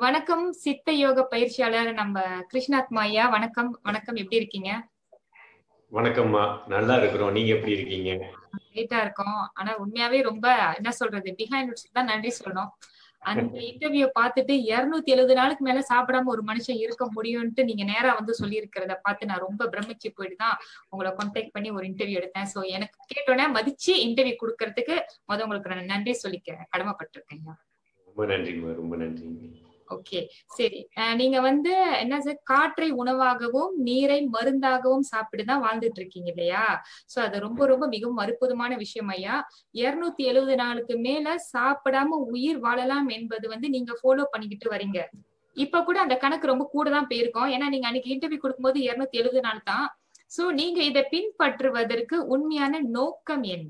வணக்கம் சித்த யோக பயிற்சியாளர் நம்ம கிருஷ்ணாத்மா ஐயா வணக்கம் வணக்கம் எப்படி இருக்கீங்க வணக்கம்மா நல்லா இருக்கிறோம் நீங்க எப்படி இருக்கீங்க லேட்டா இருக்கோம் ஆனா உண்மையாவே ரொம்ப என்ன சொல்றது பிஹைண்ட் தான் நன்றி சொல்லணும் அந்த இன்டர்வியூ பார்த்துட்டு இருநூத்தி எழுபது நாளுக்கு மேல சாப்பிடாம ஒரு மனுஷன் இருக்க முடியும்ட்டு நீங்க நேரா வந்து சொல்லி இருக்கிறத பார்த்து நான் ரொம்ப பிரமிச்சு போயிட்டு தான் உங்களை கான்டாக்ட் பண்ணி ஒரு இன்டர்வியூ எடுத்தேன் சோ எனக்கு கேட்டோன்னே மதிச்சு இன்டர்வியூ கொடுக்கறதுக்கு முத உங்களுக்கு நான் நன்றி சொல்லிக்க கடமைப்பட்டிருக்கேன் ரொம்ப நன்றிம்மா ரொம்ப நன்றிங்க ஓகே சரி அஹ் நீங்க வந்து என்ன சார் காற்றை உணவாகவும் நீரை மருந்தாகவும் சாப்பிட்டுதான் வாழ்ந்துட்டு இருக்கீங்க இல்லையா சோ அது ரொம்ப ரொம்ப மிகவும் அற்புதமான விஷயம் ஐயா இருநூத்தி எழுபது நாளுக்கு மேல சாப்பிடாம உயிர் வாழலாம் என்பது வந்து நீங்க ஃபாலோ பண்ணிக்கிட்டு வரீங்க இப்ப கூட அந்த கணக்கு ரொம்ப கூட தான் போயிருக்கோம் ஏன்னா நீங்க அன்னைக்கு இன்டர்வியூ கொடுக்கும்போது இருநூத்தி எழுபது நாள் தான் சோ நீங்க இதை பின்பற்றுவதற்கு உண்மையான நோக்கம் என்ன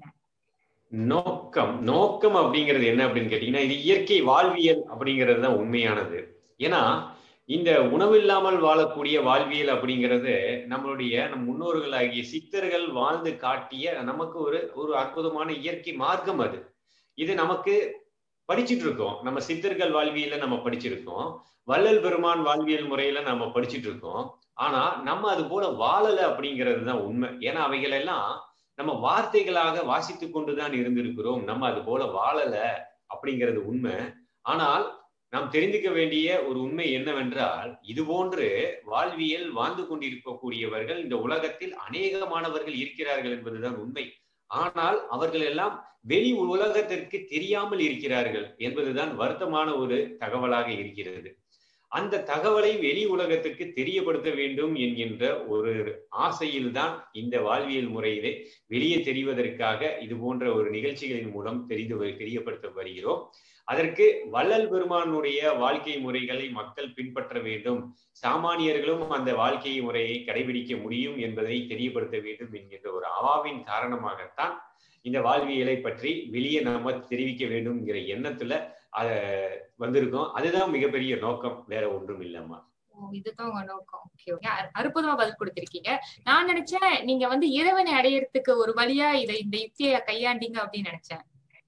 நோக்கம் நோக்கம் அப்படிங்கிறது என்ன அப்படின்னு கேட்டீங்கன்னா இது இயற்கை வாழ்வியல் அப்படிங்கிறது தான் உண்மையானது ஏன்னா இந்த உணவு இல்லாமல் வாழக்கூடிய வாழ்வியல் அப்படிங்கிறது நம்மளுடைய நம் முன்னோர்களாகிய சித்தர்கள் வாழ்ந்து காட்டிய நமக்கு ஒரு ஒரு அற்புதமான இயற்கை மார்க்கம் அது இது நமக்கு படிச்சுட்டு இருக்கோம் நம்ம சித்தர்கள் வாழ்வியல நம்ம படிச்சிருக்கோம் வள்ளல் பெருமான் வாழ்வியல் முறையில நம்ம படிச்சுட்டு இருக்கோம் ஆனா நம்ம அது போல வாழல அப்படிங்கிறது தான் உண்மை ஏன்னா அவைகள் எல்லாம் நம்ம வார்த்தைகளாக வாசித்து கொண்டுதான் இருந்திருக்கிறோம் நம்ம அது போல வாழல அப்படிங்கிறது உண்மை ஆனால் நாம் தெரிந்துக்க வேண்டிய ஒரு உண்மை என்னவென்றால் இது போன்று வாழ்வியல் வாழ்ந்து கொண்டிருக்கக்கூடியவர்கள் இந்த உலகத்தில் அநேகமானவர்கள் இருக்கிறார்கள் என்பதுதான் உண்மை ஆனால் அவர்கள் எல்லாம் வெளி உலகத்திற்கு தெரியாமல் இருக்கிறார்கள் என்பதுதான் வருத்தமான ஒரு தகவலாக இருக்கிறது அந்த தகவலை வெளி உலகத்துக்கு தெரியப்படுத்த வேண்டும் என்கின்ற ஒரு ஆசையில்தான் இந்த வாழ்வியல் முறையிலே வெளியே தெரிவதற்காக இது போன்ற ஒரு நிகழ்ச்சிகளின் மூலம் தெரிந்து தெரியப்படுத்த வருகிறோம் அதற்கு வள்ளல் பெருமானுடைய வாழ்க்கை முறைகளை மக்கள் பின்பற்ற வேண்டும் சாமானியர்களும் அந்த வாழ்க்கை முறையை கடைபிடிக்க முடியும் என்பதை தெரியப்படுத்த வேண்டும் என்கின்ற ஒரு அவாவின் காரணமாகத்தான் இந்த வாழ்வியலை பற்றி வெளியே நம்ம தெரிவிக்க வேண்டும்ங்கிற எண்ணத்துல அத வந்திருக்கோம் அதுதான் மிகப்பெரிய நோக்கம் வேற ஒன்றும் இல்லம்மா இதுதான் உங்க நோக்கம் ஓகே ஓகே அற்புதமா பதில் கொடுத்திருக்கீங்க நான் நினைச்சேன் நீங்க வந்து இறைவனை அடையறதுக்கு ஒரு வழியா இதை இந்த யுக்தியை கையாண்டீங்க அப்படின்னு நினைச்சேன்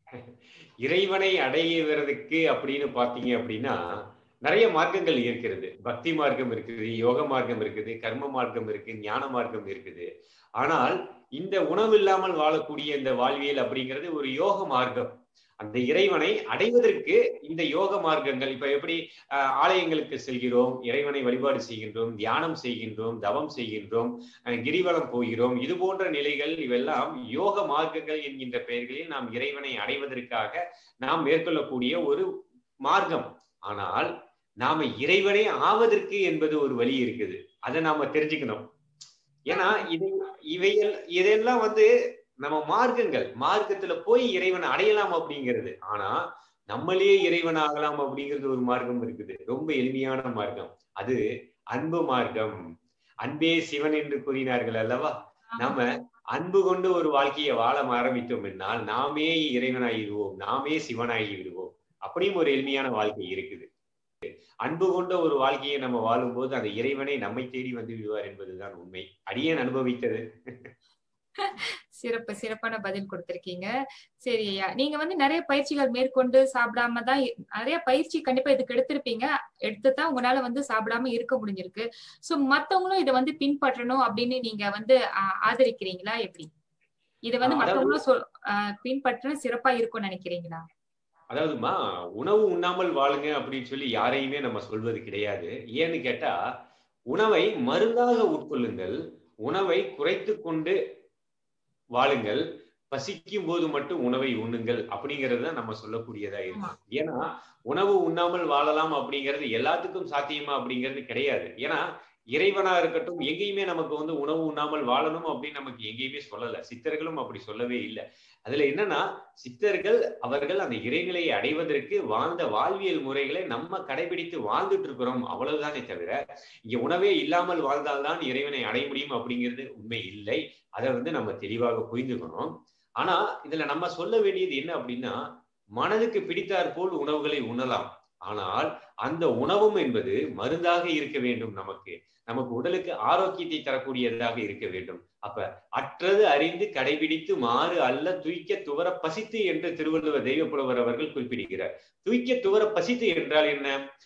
இறைவனை அடைகிறதுக்கு அப்படின்னு பாத்தீங்க அப்படின்னா நிறைய மார்க்கங்கள் இருக்கிறது பக்தி மார்க்கம் இருக்குது யோக மார்க்கம் இருக்குது கர்ம மார்க்கம் இருக்கு ஞான மார்க்கம் இருக்குது ஆனால் இந்த உணவு இல்லாமல் வாழக்கூடிய இந்த வாழ்வியல் அப்படிங்கிறது ஒரு யோக மார்க்கம் அந்த இறைவனை அடைவதற்கு இந்த யோக மார்க்கங்கள் இப்ப எப்படி ஆலயங்களுக்கு செல்கிறோம் இறைவனை வழிபாடு செய்கின்றோம் தியானம் செய்கின்றோம் தவம் செய்கின்றோம் கிரிவலம் போகிறோம் இது போன்ற நிலைகள் இவெல்லாம் யோக மார்க்கங்கள் என்கின்ற பெயர்களில் நாம் இறைவனை அடைவதற்காக நாம் மேற்கொள்ளக்கூடிய ஒரு மார்க்கம் ஆனால் நாம இறைவனே ஆவதற்கு என்பது ஒரு வழி இருக்குது அதை நாம தெரிஞ்சுக்கணும் ஏன்னா இது இவைகள் இதெல்லாம் வந்து நம்ம மார்க்கங்கள் மார்க்கத்துல போய் இறைவனை அடையலாம் அப்படிங்கிறது ஆனா நம்மளே இறைவன் ஆகலாம் அப்படிங்கிறது ஒரு மார்க்கம் இருக்குது ரொம்ப எளிமையான மார்க்கம் அது அன்பு மார்க்கம் அன்பே சிவன் என்று கூறினார்கள் அல்லவா நம்ம அன்பு கொண்டு ஒரு வாழ்க்கையை வாழ ஆரம்பித்தோம் என்னால் நாமே இறைவனாகிடுவோம் நாமே சிவனாகி விடுவோம் அப்படியும் ஒரு எளிமையான வாழ்க்கை இருக்குது அன்பு கொண்ட ஒரு வாழ்க்கையை நம்ம வாழும்போது அந்த இறைவனை நம்மை தேடி வந்து விடுவார் என்பதுதான் உண்மை அடியேன் அனுபவித்தது சிறப்பு சிறப்பான பதில் கொடுத்திருக்கீங்க சரி ஐயா நீங்க வந்து நிறைய பயிற்சிகள் மேற்கொண்டு சாப்பிடாம தான் நிறைய பயிற்சி கண்டிப்பா இதுக்கு எடுத்திருப்பீங்க எடுத்துதான் உங்களால வந்து சாப்பிடாம இருக்க முடிஞ்சிருக்கு சோ மத்தவங்களும் இதை வந்து பின்பற்றணும் அப்படின்னு நீங்க வந்து ஆதரிக்கிறீங்களா எப்படி இதை வந்து மத்தவங்களும் சொல் பின்பற்ற சிறப்பா இருக்கும்னு நினைக்கிறீங்களா அதாவதுமா உணவு உண்ணாமல் வாழுங்க அப்படின்னு சொல்லி யாரையுமே நம்ம சொல்வது கிடையாது ஏன்னு கேட்டா உணவை மருந்தாக உட்கொள்ளுங்கள் உணவை குறைத்து கொண்டு வாழுங்கள் பசிக்கும் போது மட்டும் உணவை உண்ணுங்கள் அப்படிங்கிறது தான் நம்ம சொல்லக்கூடியதா இருக்கு ஏன்னா உணவு உண்ணாமல் வாழலாம் அப்படிங்கிறது எல்லாத்துக்கும் சாத்தியமா அப்படிங்கிறது கிடையாது ஏன்னா இறைவனா இருக்கட்டும் எங்கேயுமே நமக்கு வந்து உணவு உண்ணாமல் வாழணும் அப்படின்னு நமக்கு எங்கேயுமே சொல்லல சித்தர்களும் அப்படி சொல்லவே இல்லை அதுல என்னன்னா சித்தர்கள் அவர்கள் அந்த இறைநிலையை அடைவதற்கு வாழ்ந்த வாழ்வியல் முறைகளை நம்ம கடைபிடித்து வாழ்ந்துட்டு இருக்கிறோம் அவ்வளவுதானே தவிர இங்க உணவே இல்லாமல் வாழ்ந்தால்தான் இறைவனை அடைய முடியும் அப்படிங்கிறது உண்மை இல்லை அதை வந்து நம்ம தெளிவாக புரிந்துக்கணும் ஆனா இதுல நம்ம சொல்ல வேண்டியது என்ன அப்படின்னா மனதுக்கு பிடித்தாற் போல் உணவுகளை உண்ணலாம் ஆனால் அந்த உணவும் என்பது மருந்தாக இருக்க வேண்டும் நமக்கு நமக்கு உடலுக்கு ஆரோக்கியத்தை தரக்கூடியதாக இருக்க வேண்டும் அப்ப அற்றது அறிந்து கடைபிடித்து மாறு அல்ல துய்க்க துவர பசித்து என்று திருவள்ளுவர் தெய்வப்புலவர் அவர்கள் குறிப்பிடுகிறார் துய்க்க துவர பசித்து என்றால் என்ன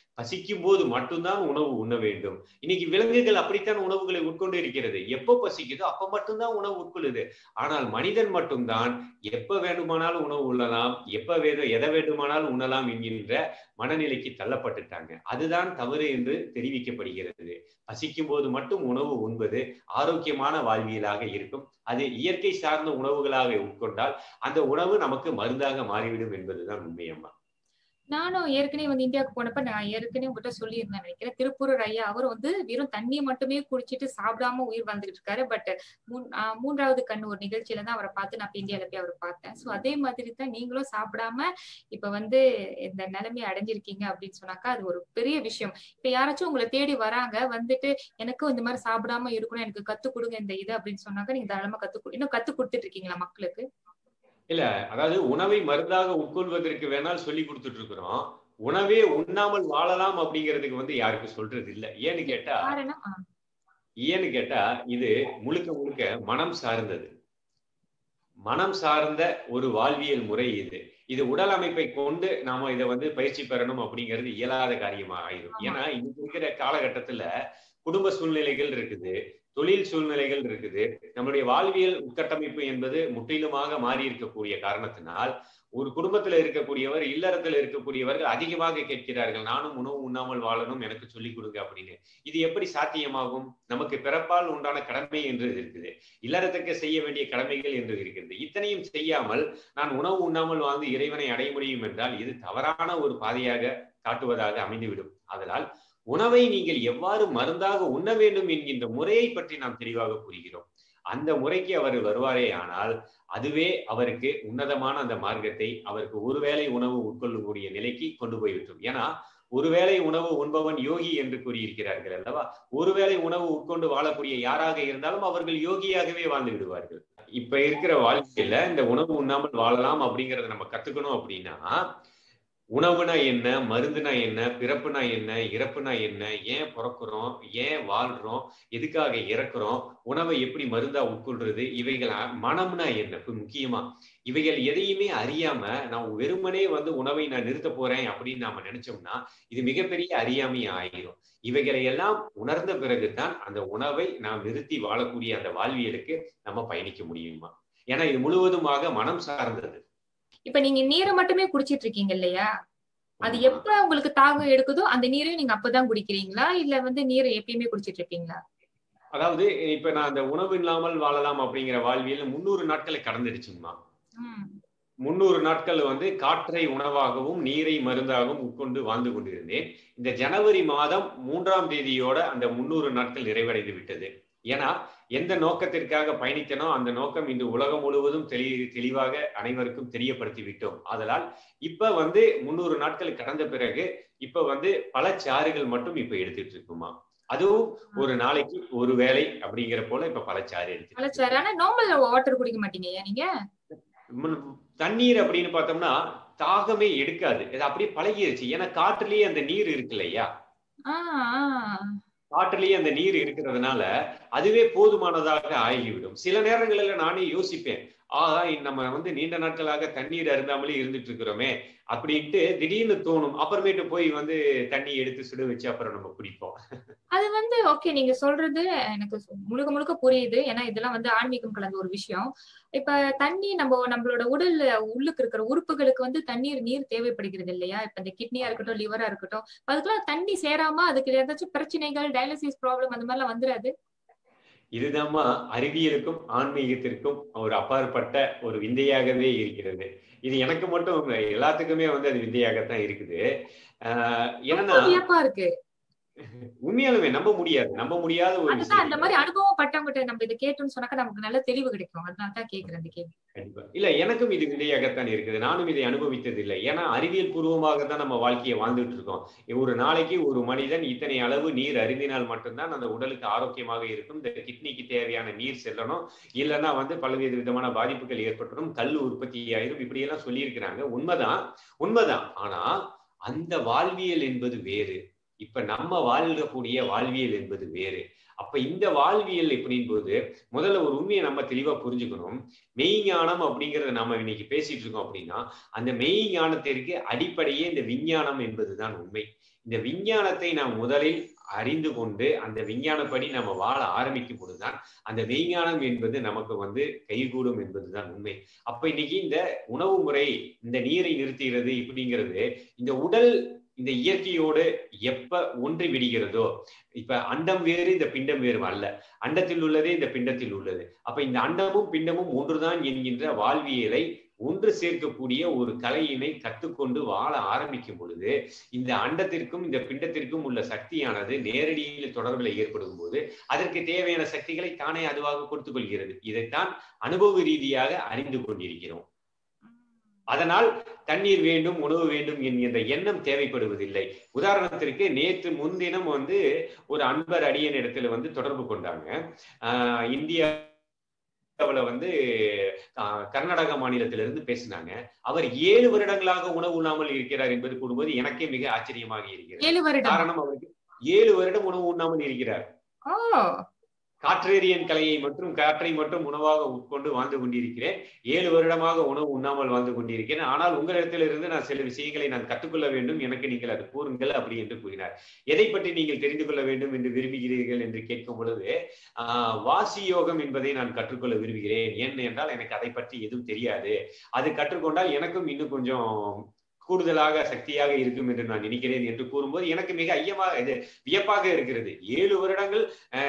பசிக்கும் போது மட்டும்தான் உணவு உண்ண வேண்டும் இன்னைக்கு விலங்குகள் அப்படித்தான் உணவுகளை உட்கொண்டு இருக்கிறது எப்போ பசிக்குதோ அப்ப மட்டும்தான் உணவு உட்கொள்ளுது ஆனால் மனிதன் மட்டும்தான் எப்ப வேண்டுமானாலும் உணவு உண்ணலாம் எப்ப வேணும் எதை வேண்டுமானாலும் உண்ணலாம் என்கின்ற மனநிலைக்கு தள்ளப்பட்டுட்டாங்க அதுதான் தவறு என்று தெரிவிக்கப்படுகிறது பசிக்கும் போது மட்டும் உணவு உண்பது ஆரோக்கியமான வாழ்வியலாக இருக்கும் அது இயற்கை சார்ந்த உணவுகளாக உட்கொண்டால் அந்த உணவு நமக்கு மருந்தாக மாறிவிடும் என்பதுதான் உண்மையம்மா நானும் ஏற்கனவே வந்து இந்தியாவுக்கு போனப்ப நான் ஏற்கனவே உங்ககிட்ட சொல்லியிருந்தேன் நினைக்கிறேன் திருப்பூர் ஐயா அவர் வந்து வெறும் தண்ணியை மட்டுமே குடிச்சிட்டு சாப்பிடாம உயிர் வாழ்ந்துட்டு இருக்காரு பட் மூன்றாவது கண் ஒரு நிகழ்ச்சியில தான் அவரை பார்த்து நான் இந்தியால போய் அவரை பார்த்தேன் சோ அதே மாதிரி தான் நீங்களும் சாப்பிடாம இப்ப வந்து இந்த நிலைமையை அடைஞ்சிருக்கீங்க அப்படின்னு சொன்னாக்கா அது ஒரு பெரிய விஷயம் இப்ப யாராச்சும் உங்களை தேடி வராங்க வந்துட்டு எனக்கும் இந்த மாதிரி சாப்பிடாம இருக்கணும் எனக்கு கத்து கொடுங்க இந்த இது அப்படின்னு சொன்னாக்க நீங்க தாராளமா கத்து இன்னும் கத்து கொடுத்துட்டு இருக்கீங்களா மக்களுக்கு இல்ல அதாவது உணவை மருந்தாக உட்கொள்வதற்கு வேணால் சொல்லி கொடுத்துட்டு இருக்கிறோம் உணவே உண்ணாமல் வாழலாம் அப்படிங்கிறதுக்கு வந்து யாருக்கு சொல்றது இல்ல ஏன்னு கேட்டா ஏன்னு கேட்டா இது முழுக்க முழுக்க மனம் சார்ந்தது மனம் சார்ந்த ஒரு வாழ்வியல் முறை இது இது உடல் அமைப்பை கொண்டு நாம இதை வந்து பயிற்சி பெறணும் அப்படிங்கிறது இயலாத காரியமா ஆயிரும் ஏன்னா இன்னைக்கு இருக்கிற காலகட்டத்துல குடும்ப சூழ்நிலைகள் இருக்குது தொழில் சூழ்நிலைகள் இருக்குது நம்மளுடைய வாழ்வியல் உட்கட்டமைப்பு என்பது முற்றிலுமாக மாறி இருக்கக்கூடிய காரணத்தினால் ஒரு குடும்பத்துல இருக்கக்கூடியவர் இல்லறத்துல இருக்கக்கூடியவர்கள் அதிகமாக கேட்கிறார்கள் நானும் உணவு உண்ணாமல் வாழணும் எனக்கு சொல்லிக் கொடுங்க அப்படின்னு இது எப்படி சாத்தியமாகும் நமக்கு பிறப்பால் உண்டான கடமை என்று இருக்குது இல்லறத்துக்கு செய்ய வேண்டிய கடமைகள் என்று இருக்கிறது இத்தனையும் செய்யாமல் நான் உணவு உண்ணாமல் வாழ்ந்து இறைவனை அடைய முடியும் என்றால் இது தவறான ஒரு பாதையாக காட்டுவதாக அமைந்துவிடும் அதனால் உணவை நீங்கள் எவ்வாறு மருந்தாக உண்ண வேண்டும் என்கின்ற முறையை பற்றி நாம் தெளிவாக கூறுகிறோம் அந்த முறைக்கு அவர் வருவாரே ஆனால் அதுவே அவருக்கு உன்னதமான அந்த மார்க்கத்தை அவருக்கு ஒருவேளை உணவு உட்கொள்ளக்கூடிய நிலைக்கு கொண்டு போய்விட்டோம் ஏன்னா ஒருவேளை உணவு உண்பவன் யோகி என்று கூறியிருக்கிறார்கள் அல்லவா ஒருவேளை உணவு உட்கொண்டு வாழக்கூடிய யாராக இருந்தாலும் அவர்கள் யோகியாகவே வாழ்ந்து விடுவார்கள் இப்ப இருக்கிற வாழ்க்கையில இந்த உணவு உண்ணாமல் வாழலாம் அப்படிங்கறத நம்ம கத்துக்கணும் அப்படின்னா உணவுனா என்ன மருந்துனா என்ன பிறப்புனா என்ன இறப்புனா என்ன ஏன் பிறக்கிறோம் ஏன் வாழ்றோம் எதுக்காக இறக்குறோம் உணவை எப்படி மருந்தா உட்கொள்றது இவைகள் மனம்னா என்ன இப்ப முக்கியமா இவைகள் எதையுமே அறியாம நான் வெறுமனே வந்து உணவை நான் நிறுத்த போறேன் அப்படின்னு நாம நினைச்சோம்னா இது மிகப்பெரிய அறியாமை ஆயிரும் இவைகளை எல்லாம் உணர்ந்த பிறகுதான் அந்த உணவை நாம் நிறுத்தி வாழக்கூடிய அந்த வாழ்வியலுக்கு நம்ம பயணிக்க முடியுமா ஏன்னா இது முழுவதுமாக மனம் சார்ந்தது இப்ப நீங்க நீரை மட்டுமே குடிச்சிட்டு இருக்கீங்க இல்லையா அது எப்ப உங்களுக்கு தாகம் எடுக்குதோ அந்த நீரையும் நீங்க அப்பதான் குடிக்கிறீங்களா இல்ல வந்து நீரை எப்பயுமே குடிச்சிட்டு இருப்பீங்களா அதாவது இப்ப நான் அந்த உணவு இல்லாமல் வாழலாம் அப்படிங்கிற வாழ்வியல் முன்னூறு நாட்களை கடந்துடுச்சுங்கம்மா முன்னூறு நாட்கள் வந்து காற்றை உணவாகவும் நீரை மருந்தாகவும் உட்கொண்டு வாழ்ந்து கொண்டிருந்தேன் இந்த ஜனவரி மாதம் மூன்றாம் தேதியோட அந்த முன்னூறு நாட்கள் நிறைவடைந்து விட்டது ஏன்னா எந்த நோக்கத்திற்காக பயணித்தனோ அந்த நோக்கம் இன்று உலகம் முழுவதும் தெளி தெளிவாக அனைவருக்கும் தெரியப்படுத்தி விட்டோம் அதனால் இப்ப வந்து முன்னூறு நாட்கள் கடந்த பிறகு இப்ப வந்து பல சாறுகள் மட்டும் இப்ப எடுத்துட்டு இருக்குமா அதுவும் ஒரு நாளைக்கு ஒரு வேலை அப்படிங்கிற போல இப்ப பழச்சாறு எடுத்து பழச்சாறு ஆனா நார்மல் வாட்டர் குடிக்க மாட்டீங்க நீங்க தண்ணீர் அப்படின்னு பார்த்தோம்னா தாகமே எடுக்காது இது அப்படியே பழகிருச்சு ஏன்னா காற்றுலயே அந்த நீர் இருக்கு இல்லையா காற்றுலயே அந்த நீர் இருக்கிறதுனால அதுவே போதுமானதாக ஆகிவிடும் சில நேரங்களில் நானே யோசிப்பேன் ஆஹா நம்ம வந்து நீண்ட நாட்களாக தண்ணீர் அருந்தாமலே இருந்துட்டு இருக்கிறோமே அப்படின்ட்டு திடீர்னு தோணும் அப்புறமேட்டு போய் வந்து தண்ணி எடுத்து சுட வச்சு அப்புறம் நம்ம குடிப்போம் அது வந்து ஓகே நீங்க சொல்றது எனக்கு முழுக்க முழுக்க புரியுது ஏன்னா இதெல்லாம் வந்து ஆன்மீகம் கலந்த ஒரு விஷயம் இப்ப தண்ணி நம்ம நம்மளோட உடல்ல உள்ளுக்கு இருக்கிற உறுப்புகளுக்கு வந்து தண்ணீர் நீர் தேவைப்படுகிறது இல்லையா இப்ப இந்த கிட்னியா இருக்கட்டும் லிவரா இருக்கட்டும் அதுக்கெல்லாம் தண்ணி சேராம அதுக்கு ஏதாச்சும் பிரச்சனைகள் டயாலிசிஸ் ப்ராப்ளம் அந்த மாதிரிலாம் வந்துடாது இதுதாம்மா அறிவியலுக்கும் ஆன்மீகத்திற்கும் ஒரு அப்பாற்பட்ட ஒரு விந்தையாகவே இருக்கிறது இது எனக்கு மட்டும் எல்லாத்துக்குமே வந்து அது விந்தையாகத்தான் இருக்குது ஏன்னா இருக்கு உண்மையாலுமே நம்ப முடியாது நம்ப முடியாத ஒரு அதுதான் அந்த மாதிரி அனுபவம் பட்டவங்கிட்ட நம்ம இதை கேட்டோம்னு சொன்னாக்க நமக்கு நல்ல தெளிவு கிடைக்கும் அதனால தான் கேக்குறேன் அந்த கேள்வி கண்டிப்பா இல்ல எனக்கும் இது விதையாகத்தான் இருக்குது நானும் இதை அனுபவித்தது இல்லை ஏன்னா அறிவியல் பூர்வமாக தான் நம்ம வாழ்க்கையை வாழ்ந்துட்டு இருக்கோம் ஒரு நாளைக்கு ஒரு மனிதன் இத்தனை அளவு நீர் அருந்தினால் மட்டும்தான் அந்த உடலுக்கு ஆரோக்கியமாக இருக்கும் இந்த கிட்னிக்கு தேவையான நீர் செல்லணும் இல்லைன்னா வந்து பல்வேறு விதமான பாதிப்புகள் ஏற்பட்டுடும் கல் உற்பத்தி ஆயிரும் இப்படி எல்லாம் சொல்லியிருக்கிறாங்க உண்மைதான் உண்மைதான் ஆனா அந்த வாழ்வியல் என்பது வேறு இப்ப நம்ம வாழ்க்கக்கூடிய வாழ்வியல் என்பது வேறு அப்ப இந்த வாழ்வியல் எப்படின் போது முதல்ல ஒரு உண்மையை நம்ம தெளிவா புரிஞ்சுக்கணும் மெய்ஞானம் அப்படிங்கறத நம்ம இன்னைக்கு பேசிட்டு இருக்கோம் அப்படின்னா அந்த மெய்ஞானத்திற்கு அடிப்படையே இந்த விஞ்ஞானம் என்பதுதான் உண்மை இந்த விஞ்ஞானத்தை நாம் முதலில் அறிந்து கொண்டு அந்த விஞ்ஞானப்படி நம்ம வாழ ஆரம்பிக்கும் பொழுதுதான் அந்த மெய்ஞானம் என்பது நமக்கு வந்து கைகூடும் என்பதுதான் உண்மை அப்ப இன்னைக்கு இந்த உணவு முறை இந்த நீரை நிறுத்துகிறது இப்படிங்கிறது இந்த உடல் இந்த இயற்கையோடு எப்ப ஒன்றி விடுகிறதோ இப்ப அண்டம் வேறு இந்த பிண்டம் வேறு அல்ல அண்டத்தில் உள்ளதே இந்த பிண்டத்தில் உள்ளது அப்ப இந்த அண்டமும் பிண்டமும் ஒன்றுதான் என்கின்ற வாழ்வியலை ஒன்று சேர்க்கக்கூடிய ஒரு கலையினை கற்றுக்கொண்டு வாழ ஆரம்பிக்கும் பொழுது இந்த அண்டத்திற்கும் இந்த பிண்டத்திற்கும் உள்ள சக்தியானது நேரடியில் தொடர்பில் ஏற்படும் போது அதற்கு தேவையான சக்திகளை தானே அதுவாக கொடுத்துக் கொள்கிறது இதைத்தான் அனுபவ ரீதியாக அறிந்து கொண்டிருக்கிறோம் அதனால் தண்ணீர் வேண்டும் உணவு வேண்டும் என்கின்ற எண்ணம் தேவைப்படுவதில்லை உதாரணத்திற்கு நேற்று முன்தினம் வந்து ஒரு அன்பர் அடியன் இடத்துல வந்து தொடர்பு கொண்டாங்க ஆஹ் இந்தியா வந்து கர்நாடக மாநிலத்திலிருந்து பேசினாங்க அவர் ஏழு வருடங்களாக உணவு உண்ணாமல் இருக்கிறார் என்பது கூடும்போது எனக்கே மிக ஆச்சரியமாக இருக்கிறது ஏழு வருடம் காரணம் அவருக்கு ஏழு வருடம் உணவு உண்ணாமல் இருக்கிறார் ஓ காற்றேரியன் கலையை மற்றும் காற்றை மட்டும் உணவாக உட்கொண்டு வாழ்ந்து கொண்டிருக்கிறேன் ஏழு வருடமாக உணவு உண்ணாமல் வாழ்ந்து கொண்டிருக்கிறேன் ஆனால் உங்களிடத்திலிருந்து நான் சில விஷயங்களை நான் கற்றுக்கொள்ள வேண்டும் எனக்கு நீங்கள் அது கூறுங்கள் அப்படி என்று கூறினார் எதை பற்றி நீங்கள் தெரிந்து கொள்ள வேண்டும் என்று விரும்புகிறீர்கள் என்று கேட்கும் பொழுது ஆஹ் வாசி யோகம் என்பதை நான் கற்றுக்கொள்ள விரும்புகிறேன் ஏன் என்றால் எனக்கு அதை பற்றி எதுவும் தெரியாது அது கற்றுக்கொண்டால் எனக்கும் இன்னும் கொஞ்சம் கூடுதலாக சக்தியாக இருக்கும் என்று நான் நினைக்கிறேன் என்று கூறும்போது எனக்கு மிக ஐயமாக இது வியப்பாக இருக்கிறது ஏழு வருடங்கள்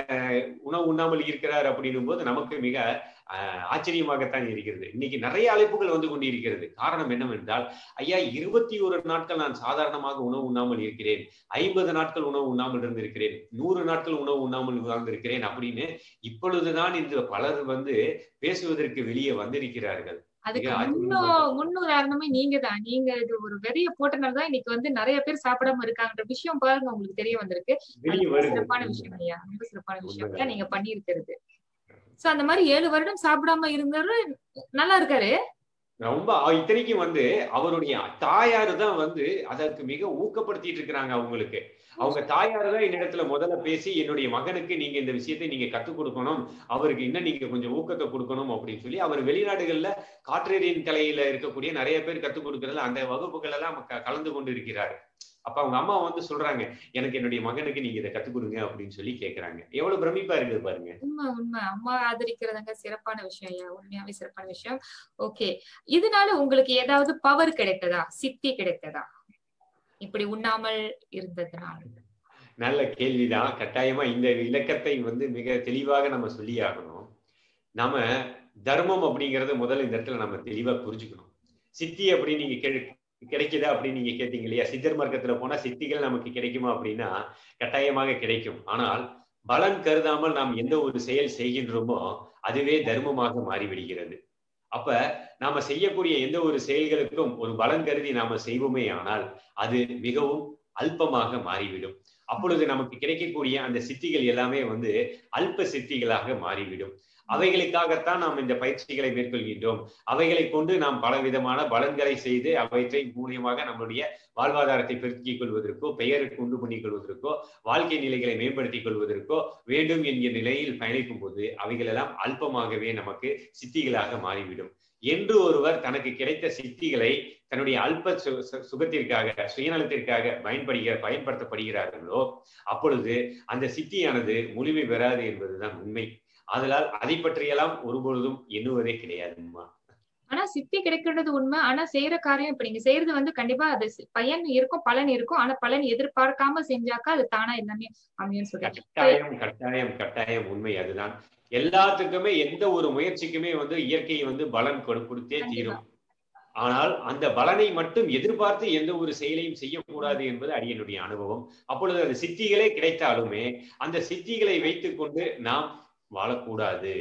உணவு உண்ணாமல் இருக்கிறார் அப்படின்னும் போது நமக்கு மிக ஆச்சரியமாகத்தான் இருக்கிறது இன்னைக்கு நிறைய அழைப்புகள் வந்து கொண்டிருக்கிறது காரணம் என்னவென்றால் ஐயா இருபத்தி ஒரு நாட்கள் நான் சாதாரணமாக உணவு உண்ணாமல் இருக்கிறேன் ஐம்பது நாட்கள் உணவு உண்ணாமல் இருந்திருக்கிறேன் நூறு நாட்கள் உணவு உண்ணாமல் வாழ்ந்திருக்கிறேன் அப்படின்னு இப்பொழுதுதான் இந்த பலர் வந்து பேசுவதற்கு வெளியே வந்திருக்கிறார்கள் அதுக்கு முன்னோ முன்னுதாரணமே நீங்க தான் நீங்க இது ஒரு விதைய போட்டனாலதான் இன்னைக்கு வந்து நிறைய பேர் சாப்பிடாம இருக்காங்கன்ற விஷயம் பாருங்க உங்களுக்கு தெரிய வந்திருக்கு சிறப்பான விஷயம் ஐயா ரொம்ப சிறப்பான விஷயம் தான் நீங்க பண்ணிருக்கிறது சோ அந்த மாதிரி ஏழு வருடம் சாப்பிடாம இருந்தாரு நல்லா இருக்காரு ரொம்ப இத்தனைக்கும் வந்து அவருடைய தாயாரு தான் வந்து அதற்கு மிக ஊக்கப்படுத்திட்டு இருக்கிறாங்க அவங்களுக்கு அவங்க தாயாரு தான் என்னிடத்துல முதல்ல பேசி என்னுடைய மகனுக்கு நீங்க இந்த விஷயத்தை நீங்க கத்துக் கொடுக்கணும் அவருக்கு இன்னும் நீங்க கொஞ்சம் ஊக்கத்தை கொடுக்கணும் அப்படின்னு சொல்லி அவர் வெளிநாடுகள்ல காற்றேரியன் கலையில இருக்கக்கூடிய நிறைய பேர் கத்துக் கொடுக்கறதுல அந்த வகுப்புகள் எல்லாம் கலந்து கொண்டு இருக்கிறார் அப்ப அவங்க அம்மா வந்து சொல்றாங்க எனக்கு என்னுடைய மகனுக்கு நீங்க இதை கத்துக் கொடுங்க அப்படின்னு சொல்லி கேக்குறாங்க எவ்வளவு பிரமிப்பா இருக்குது பாருங்க உண்மை உண்மை அம்மா ஆதரிக்கிறதாங்க சிறப்பான விஷயம் ஐயா உண்மையாவே சிறப்பான விஷயம் ஓகே இதனால உங்களுக்கு ஏதாவது பவர் கிடைத்ததா சித்தி கிடைத்ததா இப்படி உண்ணாமல் இருந்ததுனால நல்ல கேள்விதான் கட்டாயமா இந்த இலக்கத்தை வந்து மிக தெளிவாக நம்ம சொல்லி ஆகணும் நாம தர்மம் அப்படிங்கறத முதல்ல இந்த இடத்துல நம்ம தெளிவா புரிஞ்சுக்கணும் சித்தி அப்படின்னு நீங்க கேள்வி கிடைக்குதா அப்படின்னு நீங்க கேட்டீங்க இல்லையா சித்தர் மார்க்கத்துல போனா சித்திகள் நமக்கு கிடைக்குமா அப்படின்னா கட்டாயமாக கிடைக்கும் ஆனால் பலன் கருதாமல் நாம் எந்த ஒரு செயல் செய்கின்றோமோ அதுவே தர்மமாக மாறிவிடுகிறது அப்ப நாம செய்யக்கூடிய எந்த ஒரு செயல்களுக்கும் ஒரு பலன் கருதி நாம செய்வோமே ஆனால் அது மிகவும் அல்பமாக மாறிவிடும் அப்பொழுது நமக்கு கிடைக்கக்கூடிய அந்த சித்திகள் எல்லாமே வந்து அல்ப சித்திகளாக மாறிவிடும் அவைகளுக்காகத்தான் நாம் இந்த பயிற்சிகளை மேற்கொள்கின்றோம் அவைகளை கொண்டு நாம் பல விதமான பலன்களை செய்து அவற்றை மூலியமாக நம்மளுடைய வாழ்வாதாரத்தை பெருக்கிக் கொள்வதற்கோ பெயருக்கு உண்டு பண்ணிக் கொள்வதற்கோ வாழ்க்கை நிலைகளை மேம்படுத்திக் கொள்வதற்கோ வேண்டும் என்கிற நிலையில் பயணிக்கும் போது அவைகள் எல்லாம் அல்பமாகவே நமக்கு சித்திகளாக மாறிவிடும் என்று ஒருவர் தனக்கு கிடைத்த சித்திகளை தன்னுடைய அல்ப சுகத்திற்காக சுயநலத்திற்காக பயன்படுகிற பயன்படுத்தப்படுகிறார்களோ அப்பொழுது அந்த சித்தியானது முழுமை பெறாது என்பதுதான் உண்மை அதனால் அதை பற்றியெல்லாம் ஒருபொழுதும் எண்ணுவதே கிடையாதுமா ஆனா சித்தி கிடைக்கிறது உண்மை ஆனா செய்யற காரியம் இப்ப நீங்க செய்யறது வந்து கண்டிப்பா அது பயன் இருக்கும் பலன் இருக்கும் ஆனா பலன் எதிர்பார்க்காம செஞ்சாக்கா அது தானா எல்லாமே அமையும் சொல்றேன் கட்டாயம் கட்டாயம் கட்டாயம் உண்மை அதுதான் எல்லாத்துக்குமே எந்த ஒரு முயற்சிக்குமே வந்து இயற்கை வந்து பலன் கொடுத்தே தீரும் ஆனால் அந்த பலனை மட்டும் எதிர்பார்த்து எந்த ஒரு செயலையும் செய்யக்கூடாது என்பது அடியனுடைய அனுபவம் அப்பொழுது அந்த சித்திகளே கிடைத்தாலுமே அந்த சித்திகளை வைத்துக் கொண்டு நாம் வாழக்கூடாது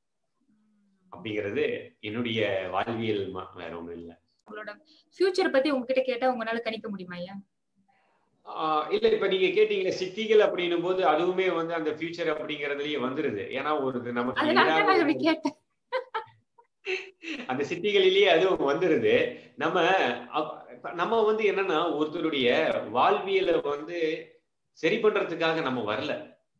அப்படிங்கிறது என்னுடைய வாழ்வியல் வேற ஒண்ணும் இல்ல உங்களோட ஃபியூச்சர் பத்தி உங்ககிட்ட கேட்டா உங்களால கணிக்க முடியுமா ஐயா இல்ல இப்ப நீங்க கேட்டீங்களே சித்திகள் அப்படின்னும் போது அதுவுமே வந்து அந்த ஃபியூச்சர் அப்படிங்கறதுலயே வந்துருது ஏன்னா ஒரு நமக்கு அந்த சித்திகளிலேயே அதுவும் வந்துருது நம்ம நம்ம வந்து என்னன்னா ஒருத்தருடைய வாழ்வியலை வந்து சரி பண்றதுக்காக நம்ம வரல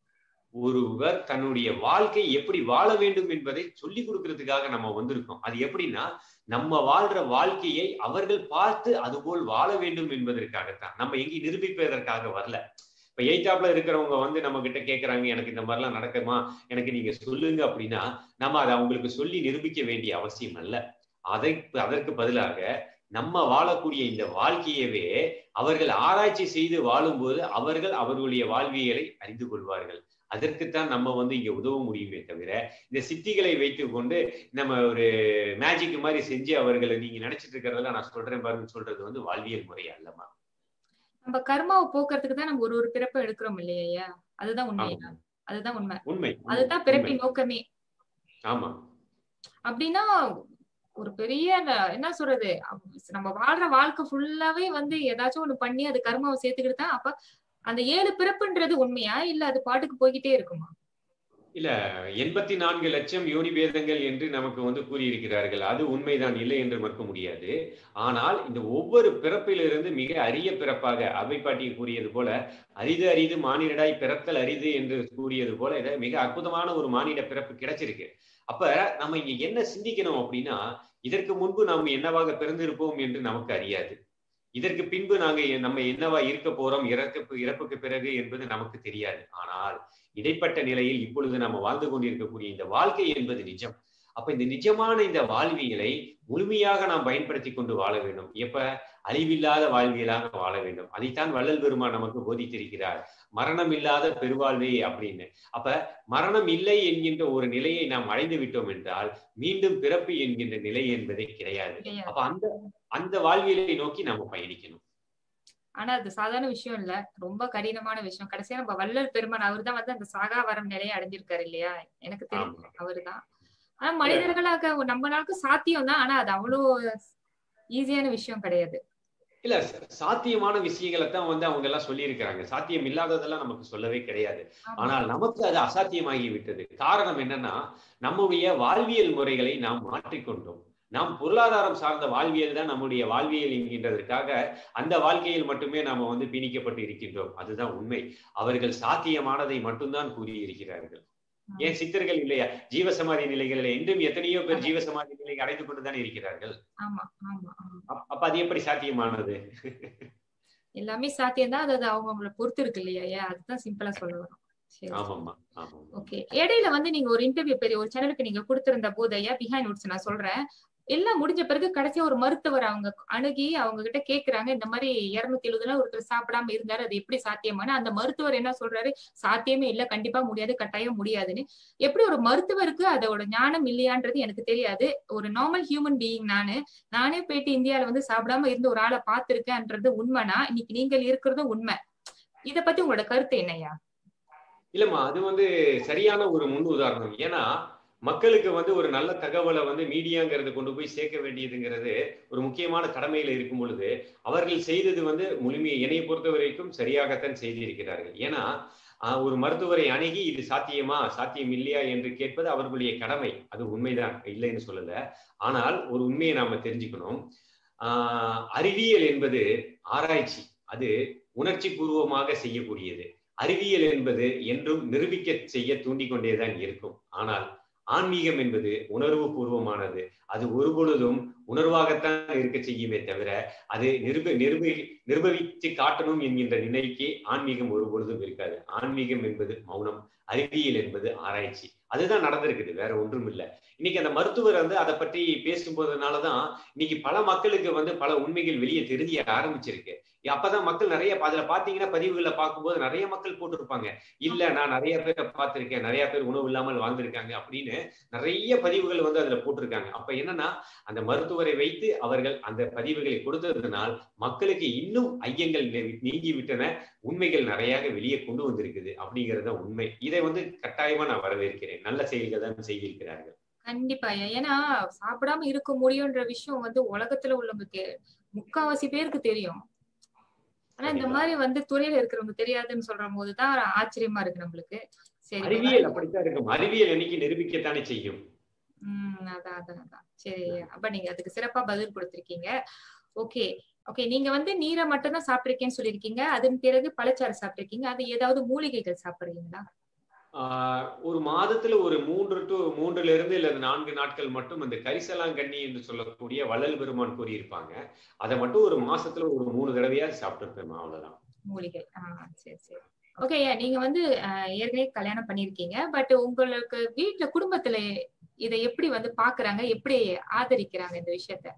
ஒருவர் தன்னுடைய வாழ்க்கை எப்படி வாழ வேண்டும் என்பதை சொல்லி கொடுக்கறதுக்காக நம்ம வந்திருக்கோம் அது எப்படின்னா நம்ம வாழ்ற வாழ்க்கையை அவர்கள் பார்த்து அதுபோல் வாழ வேண்டும் என்பதற்காகத்தான் நம்ம எங்கேயும் நிரூபிப்பதற்காக வரல இப்ப எயித்தாப்ல இருக்கிறவங்க வந்து நம்ம கிட்ட கேட்கறாங்க எனக்கு இந்த மாதிரிலாம் நடக்குமா எனக்கு நீங்க சொல்லுங்க அப்படின்னா நம்ம அதை அவங்களுக்கு சொல்லி நிரூபிக்க வேண்டிய அவசியம் அல்ல அதை அதற்கு பதிலாக நம்ம வாழக்கூடிய இந்த வாழ்க்கையவே அவர்கள் ஆராய்ச்சி செய்து வாழும்போது அவர்கள் அவர்களுடைய வாழ்வியலை அறிந்து கொள்வார்கள் அதற்குத்தான் நம்ம வந்து இங்க உதவ முடியுமே தவிர இந்த சித்திகளை வைத்துக் கொண்டு நம்ம ஒரு மேஜிக் மாதிரி செஞ்சு அவர்களை நீங்க நினைச்சிட்டு இருக்கிறதெல்லாம் நான் சொல்றேன் பாருங்க சொல்றது வந்து வாழ்வியல் முறை அல்லமா நம்ம கர்மாவை போக்குறதுக்கு தான் நம்ம ஒரு ஒரு பிறப்பை எடுக்கிறோம் இல்லையா அதுதான் உண்மையா அதுதான் உண்மை உண்மை அதுதான் பிறப்பின் நோக்கமே ஆமா அப்படின்னா ஒரு பெரிய என்ன சொல்றது நம்ம வாழ்ற வாழ்க்கை ஃபுல்லாவே வந்து ஏதாச்சும் ஒண்ணு பண்ணி அது கர்மாவை சேர்த்துக்கிட்டு தான் அப்ப அந்த ஏழு பிறப்புன்றது உண்மையா இல்ல அது பாட்டுக்கு போய்கிட்டே இருக்குமா இல்ல எண்பத்தி நான்கு லட்சம் யோனி பேதங்கள் என்று நமக்கு வந்து கூறியிருக்கிறார்கள் அது உண்மைதான் இல்லை என்று மறுக்க முடியாது ஆனால் இந்த ஒவ்வொரு பிறப்பிலிருந்து மிக அரிய பிறப்பாக அவை பாட்டி கூறியது போல அரிது அரிது மானிடடாய் பிறத்தல் அரிது என்று கூறியது போல இதை மிக அற்புதமான ஒரு மானிட பிறப்பு கிடைச்சிருக்கு அப்ப நம்ம இங்க என்ன சிந்திக்கணும் அப்படின்னா இதற்கு முன்பு நாம் என்னவாக பிறந்திருப்போம் என்று நமக்கு அறியாது இதற்கு பின்பு நாங்க நம்ம என்னவா இருக்க போறோம் இறக்கு இறப்புக்கு பிறகு என்பது நமக்கு தெரியாது ஆனால் இடைப்பட்ட நிலையில் இப்பொழுது நம்ம வாழ்ந்து கொண்டிருக்கக்கூடிய இந்த வாழ்க்கை என்பது நிஜம் அப்ப இந்த நிஜமான இந்த வாழ்வியலை முழுமையாக நாம் பயன்படுத்தி கொண்டு வாழ வேண்டும் எப்ப அழிவில்லாத வாழ்வியலாக வாழ வேண்டும் அதைத்தான் வள்ளல் பெருமான் நமக்கு போதித்திருக்கிறார் மரணம் இல்லாத பெருவாழ்வே அப்படின்னு அப்ப மரணம் இல்லை என்கின்ற ஒரு நிலையை நாம் அடைந்து விட்டோம் என்றால் மீண்டும் பிறப்பு என்கின்ற நிலை என்பதே கிடையாது அப்ப அந்த அந்த வாழ்வியலை நோக்கி நாம பயணிக்கணும் ஆனா அது சாதாரண விஷயம் இல்ல ரொம்ப கடினமான விஷயம் கடைசியா நம்ம வள்ளல் பெருமான் அவர் தான் வந்து அந்த சாகாவரம் நிலையை அடைஞ்சிருக்காரு இல்லையா எனக்கு தெரியும் அவருதான் ஆனா மனிதர்களாக நம்ம நாளுக்கு சாத்தியம் தான் ஆனா அது அவ்வளவு ஈஸியான விஷயம் கிடையாது இல்ல சாத்தியமான விஷயங்களை தான் வந்து அவங்க எல்லாம் சொல்லி இருக்கிறாங்க சாத்தியம் இல்லாததெல்லாம் நமக்கு சொல்லவே கிடையாது ஆனால் நமக்கு அது அசாத்தியமாகி விட்டது காரணம் என்னன்னா நம்முடைய வாழ்வியல் முறைகளை நாம் மாற்றிக்கொண்டோம் நாம் பொருளாதாரம் சார்ந்த வாழ்வியல் தான் நம்முடைய வாழ்வியல் என்கின்றதற்காக அந்த வாழ்க்கையில் மட்டுமே நாம வந்து பிணிக்கப்பட்டு இருக்கின்றோம் அதுதான் உண்மை அவர்கள் சாத்தியமானதை மட்டும்தான் கூறியிருக்கிறார்கள் ஏன் சித்தர்கள் இல்லையா ஜீவசமாதி நிலைகளில் இன்றும் எத்தனையோ பேர் ஜீவசமாதி நிலை அடைந்து கொண்டுதான் இருக்கிறார்கள் அப்ப அது எப்படி சாத்தியமானது எல்லாமே சாத்தியம் தான் அது அவங்க பொறுத்து இருக்கு இல்லையா அதுதான் சிம்பிளா சொல்ல வரும் ஓகே இடையில வந்து நீங்க ஒரு இன்டர்வியூ பெரிய ஒரு சேனலுக்கு நீங்க கொடுத்திருந்த போதையா பிஹைண்ட் நோட்ஸ் நான் சொல்றேன் எல்லாம் முடிஞ்ச பிறகு கடைசியா ஒரு மருத்துவர் அவங்க அணுகி அவங்க கிட்ட கேக்குறாங்க இந்த மாதிரி இருநூத்தி எழுபதுல ஒருத்தர் சாப்பிடாம இருந்தாரு அது எப்படி சாத்தியமான அந்த மருத்துவர் என்ன சொல்றாரு சாத்தியமே இல்ல கண்டிப்பா முடியாது கட்டாயம் முடியாதுன்னு எப்படி ஒரு மருத்துவருக்கு அதோட ஞானம் இல்லையான்றது எனக்கு தெரியாது ஒரு நார்மல் ஹியூமன் பீயிங் நானு நானே போயிட்டு இந்தியால வந்து சாப்பிடாம இருந்த ஒரு ஆளை பாத்திருக்கேன்றது உண்மைனா இன்னைக்கு நீங்கள் இருக்கிறதும் உண்மை இத பத்தி உங்களோட கருத்து என்னையா இல்லம்மா அது வந்து சரியான ஒரு முன் உதாரணம் ஏன்னா மக்களுக்கு வந்து ஒரு நல்ல தகவலை வந்து மீடியாங்கிறது கொண்டு போய் சேர்க்க வேண்டியதுங்கிறது ஒரு முக்கியமான கடமையில இருக்கும் பொழுது அவர்கள் செய்தது வந்து முழுமையை என்னை பொறுத்த வரைக்கும் சரியாகத்தான் செய்திருக்கிறார்கள் ஏன்னா ஒரு மருத்துவரை அணுகி இது சாத்தியமா சாத்தியம் இல்லையா என்று கேட்பது அவர்களுடைய கடமை அது உண்மைதான் இல்லைன்னு சொல்லல ஆனால் ஒரு உண்மையை நாம தெரிஞ்சுக்கணும் ஆஹ் அறிவியல் என்பது ஆராய்ச்சி அது உணர்ச்சி பூர்வமாக செய்யக்கூடியது அறிவியல் என்பது என்றும் நிரூபிக்க செய்ய தூண்டிக்கொண்டேதான் இருக்கும் ஆனால் ஆன்மீகம் என்பது உணர்வு பூர்வமானது அது ஒரு பொழுதும் உணர்வாகத்தான் இருக்க செய்யுமே தவிர அது நிருப நிருபி நிர்பவித்து காட்டணும் என்கின்ற நிலைக்கு ஆன்மீகம் ஒரு பொழுதும் இருக்காது ஆன்மீகம் என்பது மௌனம் அறிவியல் என்பது ஆராய்ச்சி அதுதான் நடந்திருக்குது வேற ஒன்றும் இல்லை இன்னைக்கு அந்த மருத்துவர் வந்து அதை பற்றி பேசும்போதுனாலதான் இன்னைக்கு பல மக்களுக்கு வந்து பல உண்மைகள் வெளியே தெரிய ஆரம்பிச்சிருக்கு அப்பதான் மக்கள் நிறைய அதுல பாத்தீங்கன்னா பதிவுகளை பார்க்கும்போது நிறைய மக்கள் போட்டிருப்பாங்க இல்ல நான் நிறைய பேரை பார்த்திருக்கேன் நிறைய பேர் உணவு இல்லாமல் வாழ்ந்திருக்காங்க அப்படின்னு நிறைய பதிவுகள் வந்து அதுல போட்டிருக்காங்க அப்ப என்னன்னா அந்த மருத்துவரை வைத்து அவர்கள் அந்த பதிவுகளை கொடுத்ததுனால் மக்களுக்கு இன்னும் ஐயங்கள் நீங்கி விட்டன உண்மைகள் நிறைய வெளியே கொண்டு வந்திருக்குது அப்படிங்கறத உண்மை இதை வந்து கட்டாயமா நான் வரவேற்கிறேன் நல்ல செயல்கள் தான் செய்திருக்கிறார்கள் கண்டிப்பா ஏன்னா சாப்பிடாம இருக்க முடியும்ன்ற விஷயம் வந்து உலகத்துல உள்ளவங்களுக்கு முக்காவாசி பேருக்கு தெரியும் ஆனா இந்த மாதிரி வந்து துறையில இருக்கிறவங்க தெரியாதுன்னு சொல்ற போதுதான் ஆச்சரியமா இருக்கு நம்மளுக்கு சரி அறிவியல் அப்படித்தான் இருக்கும் அறிவியல் என்னைக்கு நிரூபிக்கத்தானே செய்யும் உம் அதான் அதான் அதான் சரி அப்ப நீங்க அதுக்கு சிறப்பா பதில் கொடுத்திருக்கீங்க ஓகே ஓகே நீங்க வந்து நீரை மட்டும் தான் சாப்பிட்டிருக்கேன்னு சொல்லியிருக்கீங்க அதன் பிறகு பழச்சாறு சாப்பிட்டிருக்கீங்க அது ஏதாவது மூலிகைகள் சாப்பிடுறீங்களா ஆஹ் ஒரு மாதத்துல ஒரு மூன்று டு மூன்றுல இருந்து இல்ல நான்கு நாட்கள் மட்டும் அந்த கரிசலாங்கண்ணி என்று சொல்லக்கூடிய வள்ளல் பெருமான் கூறியிருப்பாங்க அதை மட்டும் ஒரு மாசத்துல ஒரு மூணு தடவையா சாப்பிட்டுருப்பேன் அவ்வளவுதான் மூலிகை ஆஹ் சரி சரி ஓகே நீங்க வந்து ஆஹ் ஏற்கனவே கல்யாணம் பண்ணிருக்கீங்க பட் உங்களுக்கு வீட்டுல குடும்பத்துல இதை எப்படி வந்து பாக்குறாங்க எப்படி ஆதரிக்கிறாங்க இந்த விஷயத்த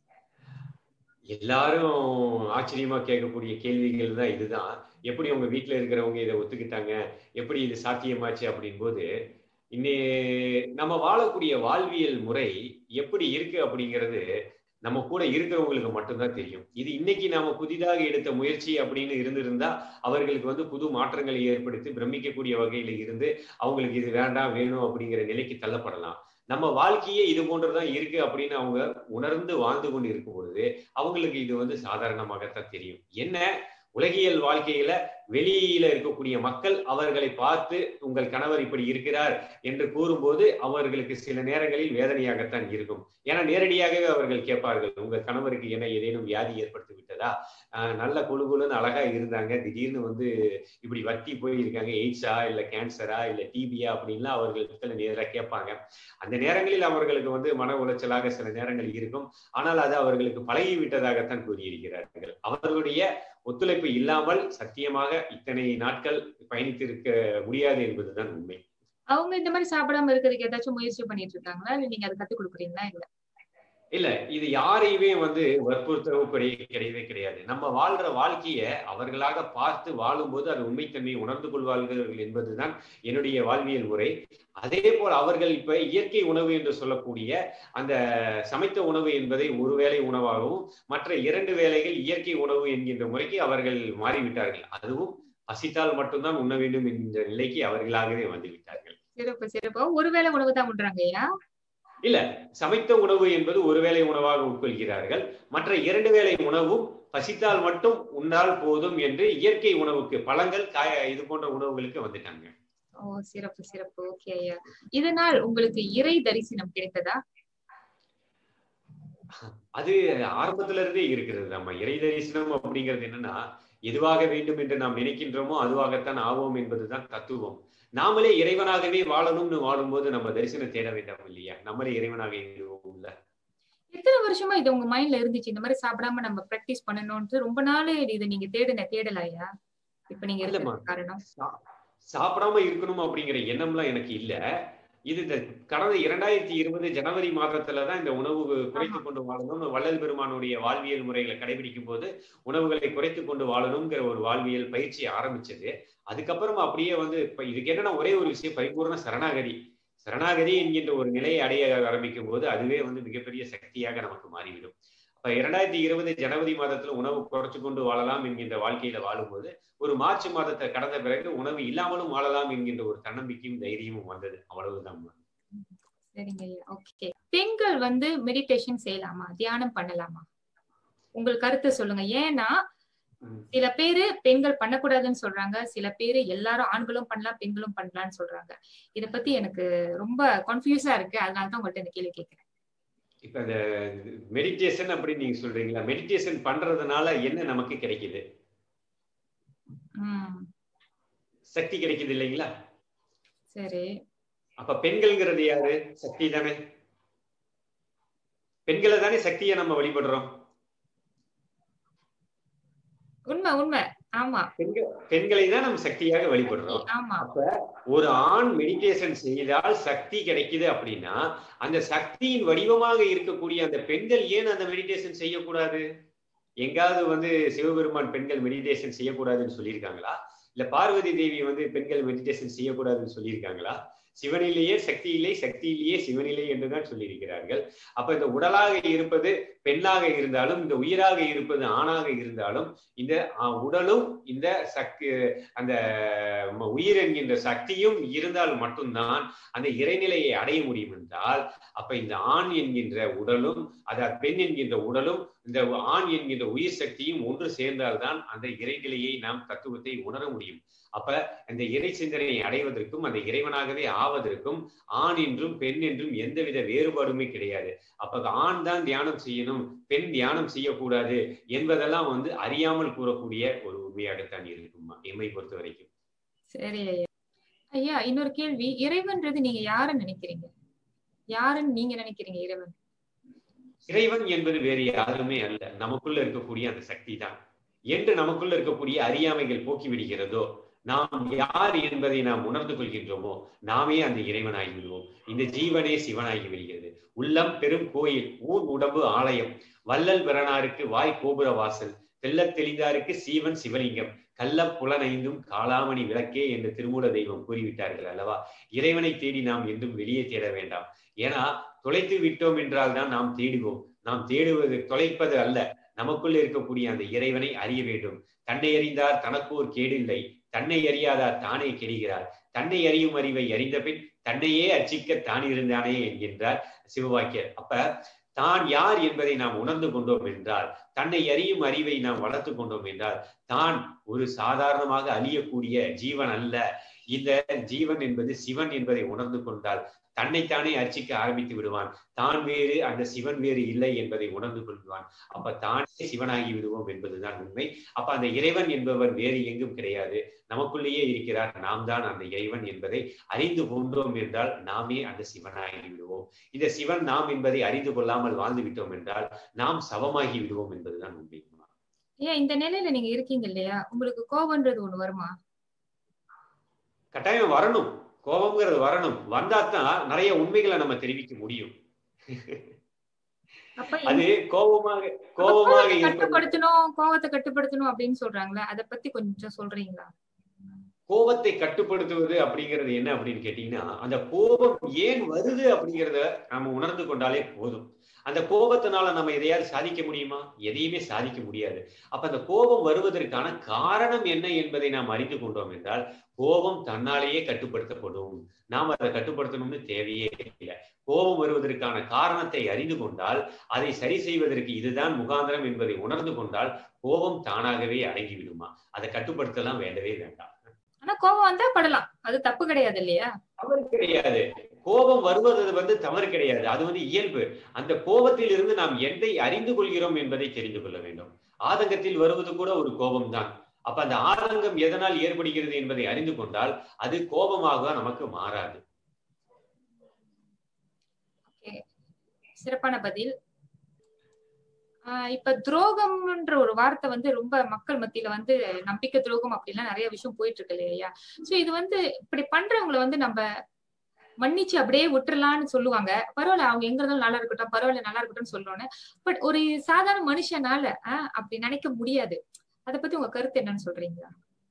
எல்லாரும் ஆச்சரியமா கேட்கக்கூடிய கேள்விகள் தான் இதுதான் எப்படி உங்க வீட்டுல இருக்கிறவங்க இதை ஒத்துக்கிட்டாங்க எப்படி இது சாத்தியமாச்சு அப்படின் போது இன்னே நம்ம வாழக்கூடிய வாழ்வியல் முறை எப்படி இருக்கு அப்படிங்கிறது நம்ம கூட இருக்கிறவங்களுக்கு மட்டும்தான் தெரியும் இது இன்னைக்கு நாம புதிதாக எடுத்த முயற்சி அப்படின்னு இருந்திருந்தா அவர்களுக்கு வந்து புது மாற்றங்களை ஏற்படுத்தி பிரமிக்கக்கூடிய வகையில இருந்து அவங்களுக்கு இது வேண்டாம் வேணும் அப்படிங்கிற நிலைக்கு தள்ளப்படலாம் நம்ம வாழ்க்கையே இது போன்றுதான் இருக்கு அப்படின்னு அவங்க உணர்ந்து வாழ்ந்து கொண்டு இருக்கும் பொழுது அவங்களுக்கு இது வந்து சாதாரணமாகத்தான் தெரியும் என்ன உலகியல் வாழ்க்கையில வெளியில இருக்கக்கூடிய மக்கள் அவர்களை பார்த்து உங்கள் கணவர் இப்படி இருக்கிறார் என்று கூறும்போது அவர்களுக்கு சில நேரங்களில் வேதனையாகத்தான் இருக்கும் ஏன்னா நேரடியாகவே அவர்கள் கேட்பார்கள் உங்க கணவருக்கு என்ன ஏதேனும் வியாதி ஏற்படுத்தி விட்டதா நல்ல குழு குழுன்னு அழகா இருந்தாங்க திடீர்னு வந்து இப்படி வத்தி போய் இருக்காங்க எய்ட்ஸா இல்ல கேன்சரா இல்ல டிபியா அப்படின்லாம் அவர்கள் நேராக கேட்பாங்க அந்த நேரங்களில் அவர்களுக்கு வந்து மன உளைச்சலாக சில நேரங்கள் இருக்கும் ஆனால் அது அவர்களுக்கு பழகி விட்டதாகத்தான் கூறியிருக்கிறார்கள் அவர்களுடைய ஒத்துழைப்பு இல்லாமல் சத்தியமாக இத்தனை நாட்கள் பயணித்திருக்க முடியாது என்பதுதான் உண்மை அவங்க இந்த மாதிரி சாப்பிடாம இருக்கிறதுக்கு ஏதாச்சும் முயற்சி பண்ணிட்டு இருக்காங்களா இல்ல நீங்க அதை கத்து கொடுக்குறீங்களா இல்ல இல்ல இது யாரையுமே வந்து வற்புறுத்தவோ கிடையவே கிடையாது நம்ம வாழ்ற வாழ்க்கைய அவர்களாக பார்த்து வாழும்போது அது உண்மைத்தன்மையை உணர்ந்து கொள்வார்கள் என்பதுதான் என்னுடைய வாழ்வியல் முறை அதே போல் அவர்கள் இப்ப இயற்கை உணவு என்று சொல்லக்கூடிய அந்த சமைத்த உணவு என்பதை ஒரு வேளை உணவாகவும் மற்ற இரண்டு வேளைகள் இயற்கை உணவு என்கின்ற முறைக்கு அவர்கள் மாறிவிட்டார்கள் அதுவும் பசித்தால் மட்டும்தான் உண்ண வேண்டும் என்கின்ற நிலைக்கு அவர்களாகவே வந்து விட்டார்கள் சிறப்பு சிறப்பு ஒருவேளை உணவு தான் உண்றாங்க ஐயா இல்ல சமைத்த உணவு என்பது ஒருவேளை உணவாக உட்கொள்கிறார்கள் மற்ற இரண்டு வேளை உணவும் பசித்தால் மட்டும் உண்டால் போதும் என்று இயற்கை உணவுக்கு பழங்கள் காய இது போன்ற உணவுகளுக்கு வந்துட்டாங்க ஓ சிறப்பு சிறப்பு ஓகே ஐயா இதனால் உங்களுக்கு இறை தரிசனம் கிடைத்ததா அது ஆரம்பத்துல இருந்தே இருக்கிறது நம்ம இறை தரிசனம் அப்படிங்கிறது என்னன்னா எதுவாக வேண்டும் என்று நாம் நினைக்கின்றோமோ அதுவாகத்தான் ஆவோம் என்பதுதான் தத்துவம் நாமளே இறைவனாகவே வாழணும்னு வாழும்போது நம்ம தரிசனம் தேட வேண்டாம் இல்லையா நம்மளே இறைவனாக இருவோம்ல எத்தனை வருஷமா இது உங்க மைண்ட்ல இருந்துச்சு இந்த மாதிரி சாப்பிடாம நம்ம பிராக்டிஸ் பண்ணணும்னு ரொம்ப நாள் இது நீங்க தேடின தேடலாயா இப்ப நீங்க இல்லம்மா. இருக்கிற காரணம் சாப்பிடாம இருக்கணும் அப்படிங்கிற எண்ணம்லாம் எனக்கு இல்ல இது இந்த கடந்த இரண்டாயிரத்தி இருபது ஜனவரி மாதத்துலதான் இந்த உணவு குறைத்து கொண்டு வாழணும் வள்ளல் பெருமானுடைய வாழ்வியல் முறைகளை கடைபிடிக்கும் போது உணவுகளை குறைத்து கொண்டு வாழணுங்கிற ஒரு வாழ்வியல் பயிற்சி ஆரம்பிச்சது அதுக்கப்புறம் அப்படியே வந்து இப்ப இதுக்கு என்னன்னா ஒரே ஒரு விஷயம் பரிபூர்ண சரணாகதி சரணாகதி என்கின்ற ஒரு நிலையை அடைய ஆரம்பிக்கும் போது அதுவே வந்து மிகப்பெரிய சக்தியாக நமக்கு மாறிவிடும் அப்ப இரண்டாயிரத்தி இருபது ஜனவரி மாதத்துல உணவு குறைச்சு கொண்டு வாழலாம் என்கின்ற வாழ்க்கையில வாழும்போது ஒரு மார்ச் மாதத்தை கடந்த பிறகு உணவு இல்லாமலும் வாழலாம் என்கின்ற ஒரு தன்னம்பிக்கையும் தைரியமும் வந்தது அவ்வளவுதான் சரிங்க ஐயா ஓகே பெண்கள் வந்து மெடிடேஷன் செய்யலாமா தியானம் பண்ணலாமா உங்கள் கருத்தை சொல்லுங்க ஏன்னா ம். சில பேரு பெண்கள் பண்ணக்கூடாதுன்னு சொல்றாங்க சில பேரு எல்லாரும் ஆண்களும் பண்ணலாம் பெண்களும் பண்ணலாம்னு சொல்றாங்க இத பத்தி எனக்கு ரொம்ப கன்ஃபியூஸா இருக்கு அதனால தான் உங்கள்ட்ட இந்த கேள்வி கேட்கிறேன் இப்ப இந்த மெடிடேஷன் அப்படின்னு நீங்க சொல்றீங்களா மெடிடேஷன் பண்றதுனால என்ன நமக்கு கிடைக்குது உம் சக்தி கிடைக்குது இல்லைங்களா சரி அப்ப பெண்கள்ங்கிறது யாரு சக்தி தானே பெண்களை தானே சக்தியை நம்ம வழிபடுறோம் உண்மை உண்மை ஆமா பெண்கள் பெண்களை தான் நம்ம சக்தியாக வழிபடுறோம் ஆமா அப்ப ஒரு ஆண் மெடிடேஷன் செய்தால் சக்தி கிடைக்குது அப்படின்னா அந்த சக்தியின் வடிவமாக இருக்கக்கூடிய அந்த பெண்கள் ஏன் அந்த மெடிடேஷன் செய்யக்கூடாது எங்காவது வந்து சிவபெருமான் பெண்கள் மெடிடேஷன் செய்யக்கூடாதுன்னு சொல்லியிருக்காங்களா இல்ல பார்வதி தேவி வந்து பெண்கள் மெடிடேஷன் செய்யக்கூடாதுன்னு சொல்லியிருக்காங்களா சிவனிலேயே சக்தி இல்லை சக்தியிலேயே சிவனிலே என்றுதான் சொல்லியிருக்கிறார்கள் அப்ப இந்த உடலாக இருப்பது பெண்ணாக இருந்தாலும் இந்த உயிராக இருப்பது ஆணாக இருந்தாலும் இந்த அஹ், உடலும் இந்த சக்தி அந்த ம- உயிர் என்கின்ற சக்தியும் இருந்தால் மட்டும்தான் அந்த இறைநிலையை அடைய முடியும் என்றால் அப்ப இந்த ஆண் என்கின்ற உடலும் அத பெண் என்கின்ற உடலும் இந்த ஆண் என்கின்ற உயிர் சக்தியும் ஒன்று சேர்ந்தால்தான் அந்த இறைநிலையை நாம் தத்துவத்தை உணர முடியும் அப்ப அந்த இறை சிந்தனையை அடைவதற்கும் அந்த இறைவனாகவே ஆவதற்கும் ஆண் என்றும் பெண் என்றும் எந்தவித வேறுபாடுமே கிடையாது அப்ப ஆண் தான் தியானம் செய்யணும் பெண் தியானம் செய்யக்கூடாது என்பதெல்லாம் வந்து அறியாமல் கூறக்கூடிய ஒரு உண்மையாகத்தான் இருக்குமா எம்மை பொறுத்த வரைக்கும் சரி ஐயா ஐயா இன்னொரு கேள்வி இறைவன்றது நீங்க யாருன்னு நினைக்கிறீங்க யாருன்னு நீங்க நினைக்கிறீங்க இறைவன் இறைவன் என்பது வேறு யாருமே அல்ல நமக்குள்ள இருக்கக்கூடிய அந்த சக்தி தான் என்று நமக்குள்ள இருக்கக்கூடிய அறியாமைகள் போக்கி விடுகிறதோ நாம் யார் என்பதை நாம் உணர்ந்து கொள்கின்றோமோ நாமே அந்த இறைவனாகி விடுவோம் இந்த ஜீவனே சிவனாகி விடுகிறது உள்ளம் பெரும் கோயில் ஊர் உடம்பு ஆலயம் வள்ளல் பிறனாருக்கு வாய் கோபுர வாசல் தெள்ளத் தெளிந்தாருக்கு சீவன் சிவலிங்கம் கள்ள புலனைந்தும் காளாமணி விளக்கே என்று திருமூல தெய்வம் கூறிவிட்டார்கள் அல்லவா இறைவனை தேடி நாம் என்றும் வெளியே தேட வேண்டாம் ஏன்னா தொலைத்து விட்டோம் என்றால் தான் நாம் தேடுவோம் நாம் தேடுவது தொலைப்பது அல்ல நமக்குள்ள இருக்கக்கூடிய அந்த இறைவனை அறிய வேண்டும் தன்னை அறிந்தார் தனக்கு ஒரு கேடில்லை தன்னை அறியாதார் தானே கெடுகிறார் தன்னை அறியும் அறிவை அறிந்த பின் தன்னையே அர்ச்சிக்க தான் இருந்தானே என்கின்றார் சிவவாக்கியர் அப்ப தான் யார் என்பதை நாம் உணர்ந்து கொண்டோம் என்றால் தன்னை அறியும் அறிவை நாம் வளர்த்து கொண்டோம் என்றால் தான் ஒரு சாதாரணமாக அழியக்கூடிய ஜீவன் அல்ல இந்த ஜீவன் என்பது சிவன் என்பதை உணர்ந்து கொண்டால் தன்னைத்தானே அர்ச்சிக்க ஆரம்பித்து விடுவான் தான் வேறு அந்த சிவன் வேறு இல்லை என்பதை உணர்ந்து கொள்வான் அப்ப தானே சிவனாகி விடுவோம் என்பதுதான் உண்மை அப்ப அந்த இறைவன் என்பவர் வேறு எங்கும் கிடையாது நமக்குள்ளேயே இருக்கிறார் நாம் தான் அந்த இறைவன் என்பதை அறிந்து கொண்டோம் என்றால் நாமே அந்த சிவனாகி விடுவோம் இந்த சிவன் நாம் என்பதை அறிந்து கொள்ளாமல் வாழ்ந்து விட்டோம் என்றால் நாம் சவமாகி விடுவோம் என்பதுதான் உண்மை ஏன் இந்த நிலையில நீங்க இருக்கீங்க இல்லையா உங்களுக்கு கோபம்ன்றது ஒண்ணு வருமா கட்டாயம் வரணும் கோபம்ங்கிறது வரணும் வந்தாதான் நிறைய உண்மைகளை நம்ம தெரிவிக்க முடியும் அப்ப அது கோபமாக அப்ப கோபமாக கோவத்தை இருப்பது கட்டுப்படுத்தணும் கோவத்தை கட்டுப்படுத்தணும் அப்படின்னு சொல்றாங்களே அத பத்தி கொஞ்சம் சொல்றீங்களா கோபத்தை கட்டுப்படுத்துவது அப்படிங்கிறது என்ன அப்படின்னு கேட்டீங்கன்னா அந்த கோபம் ஏன் வருது அப்படிங்கிறத நம்ம உணர்ந்து கொண்டாலே போதும் அந்த கோபத்தினால நம்ம எதையாவது சாதிக்க முடியுமா எதையுமே சாதிக்க முடியாது அப்ப அந்த கோபம் வருவதற்கான காரணம் என்ன என்பதை நாம் அறிந்து கொண்டோம் என்றால் கோபம் தன்னாலேயே கட்டுப்படுத்தப்படும் நாம் அதை கட்டுப்படுத்தணும்னு தேவையே இல்லை கோபம் வருவதற்கான காரணத்தை அறிந்து கொண்டால் அதை சரி செய்வதற்கு இதுதான் முகாந்திரம் என்பதை உணர்ந்து கொண்டால் கோபம் தானாகவே அடங்கி விடுமா அதை கட்டுப்படுத்தலாம் வேண்டவே வேண்டாம் ஆனா கோபம் வந்தா படலாம் அது தப்பு கிடையாது இல்லையா தவறு கிடையாது கோபம் வருவது வந்து தவறு கிடையாது அது வந்து இயல்பு அந்த கோபத்தில் இருந்து நாம் எதை அறிந்து கொள்கிறோம் என்பதை தெரிந்து கொள்ள வேண்டும் ஆதங்கத்தில் வருவது கூட ஒரு கோபம் தான் அப்ப அந்த ஆதங்கம் எதனால் ஏற்படுகிறது என்பதை அறிந்து கொண்டால் அது கோபமாக நமக்கு மாறாது சிறப்பான பதில் ஆஹ் இப்ப துரோகம்ன்ற ஒரு வார்த்தை வந்து ரொம்ப மக்கள் மத்தியில வந்து நம்பிக்கை துரோகம் அப்படிலாம் நிறைய விஷயம் போயிட்டு இருக்கு இல்லையா சோ இது வந்து இப்படி பண்றவங்களை வந்து நம்ம மன்னிச்சு அப்படியே விட்டுறலாம்னு சொல்லுவாங்க பரவாயில்ல அவங்க எங்க இருந்தாலும் நல்லா இருக்கட்டும் பரவாயில்ல நல்லா இருக்கட்டும்னு சொல்லுவோன்னு பட் ஒரு சாதாரண மனுஷனால ஆஹ் அப்படி நினைக்க முடியாது அத பத்தி உங்க கருத்து என்னன்னு சொல்றீங்களா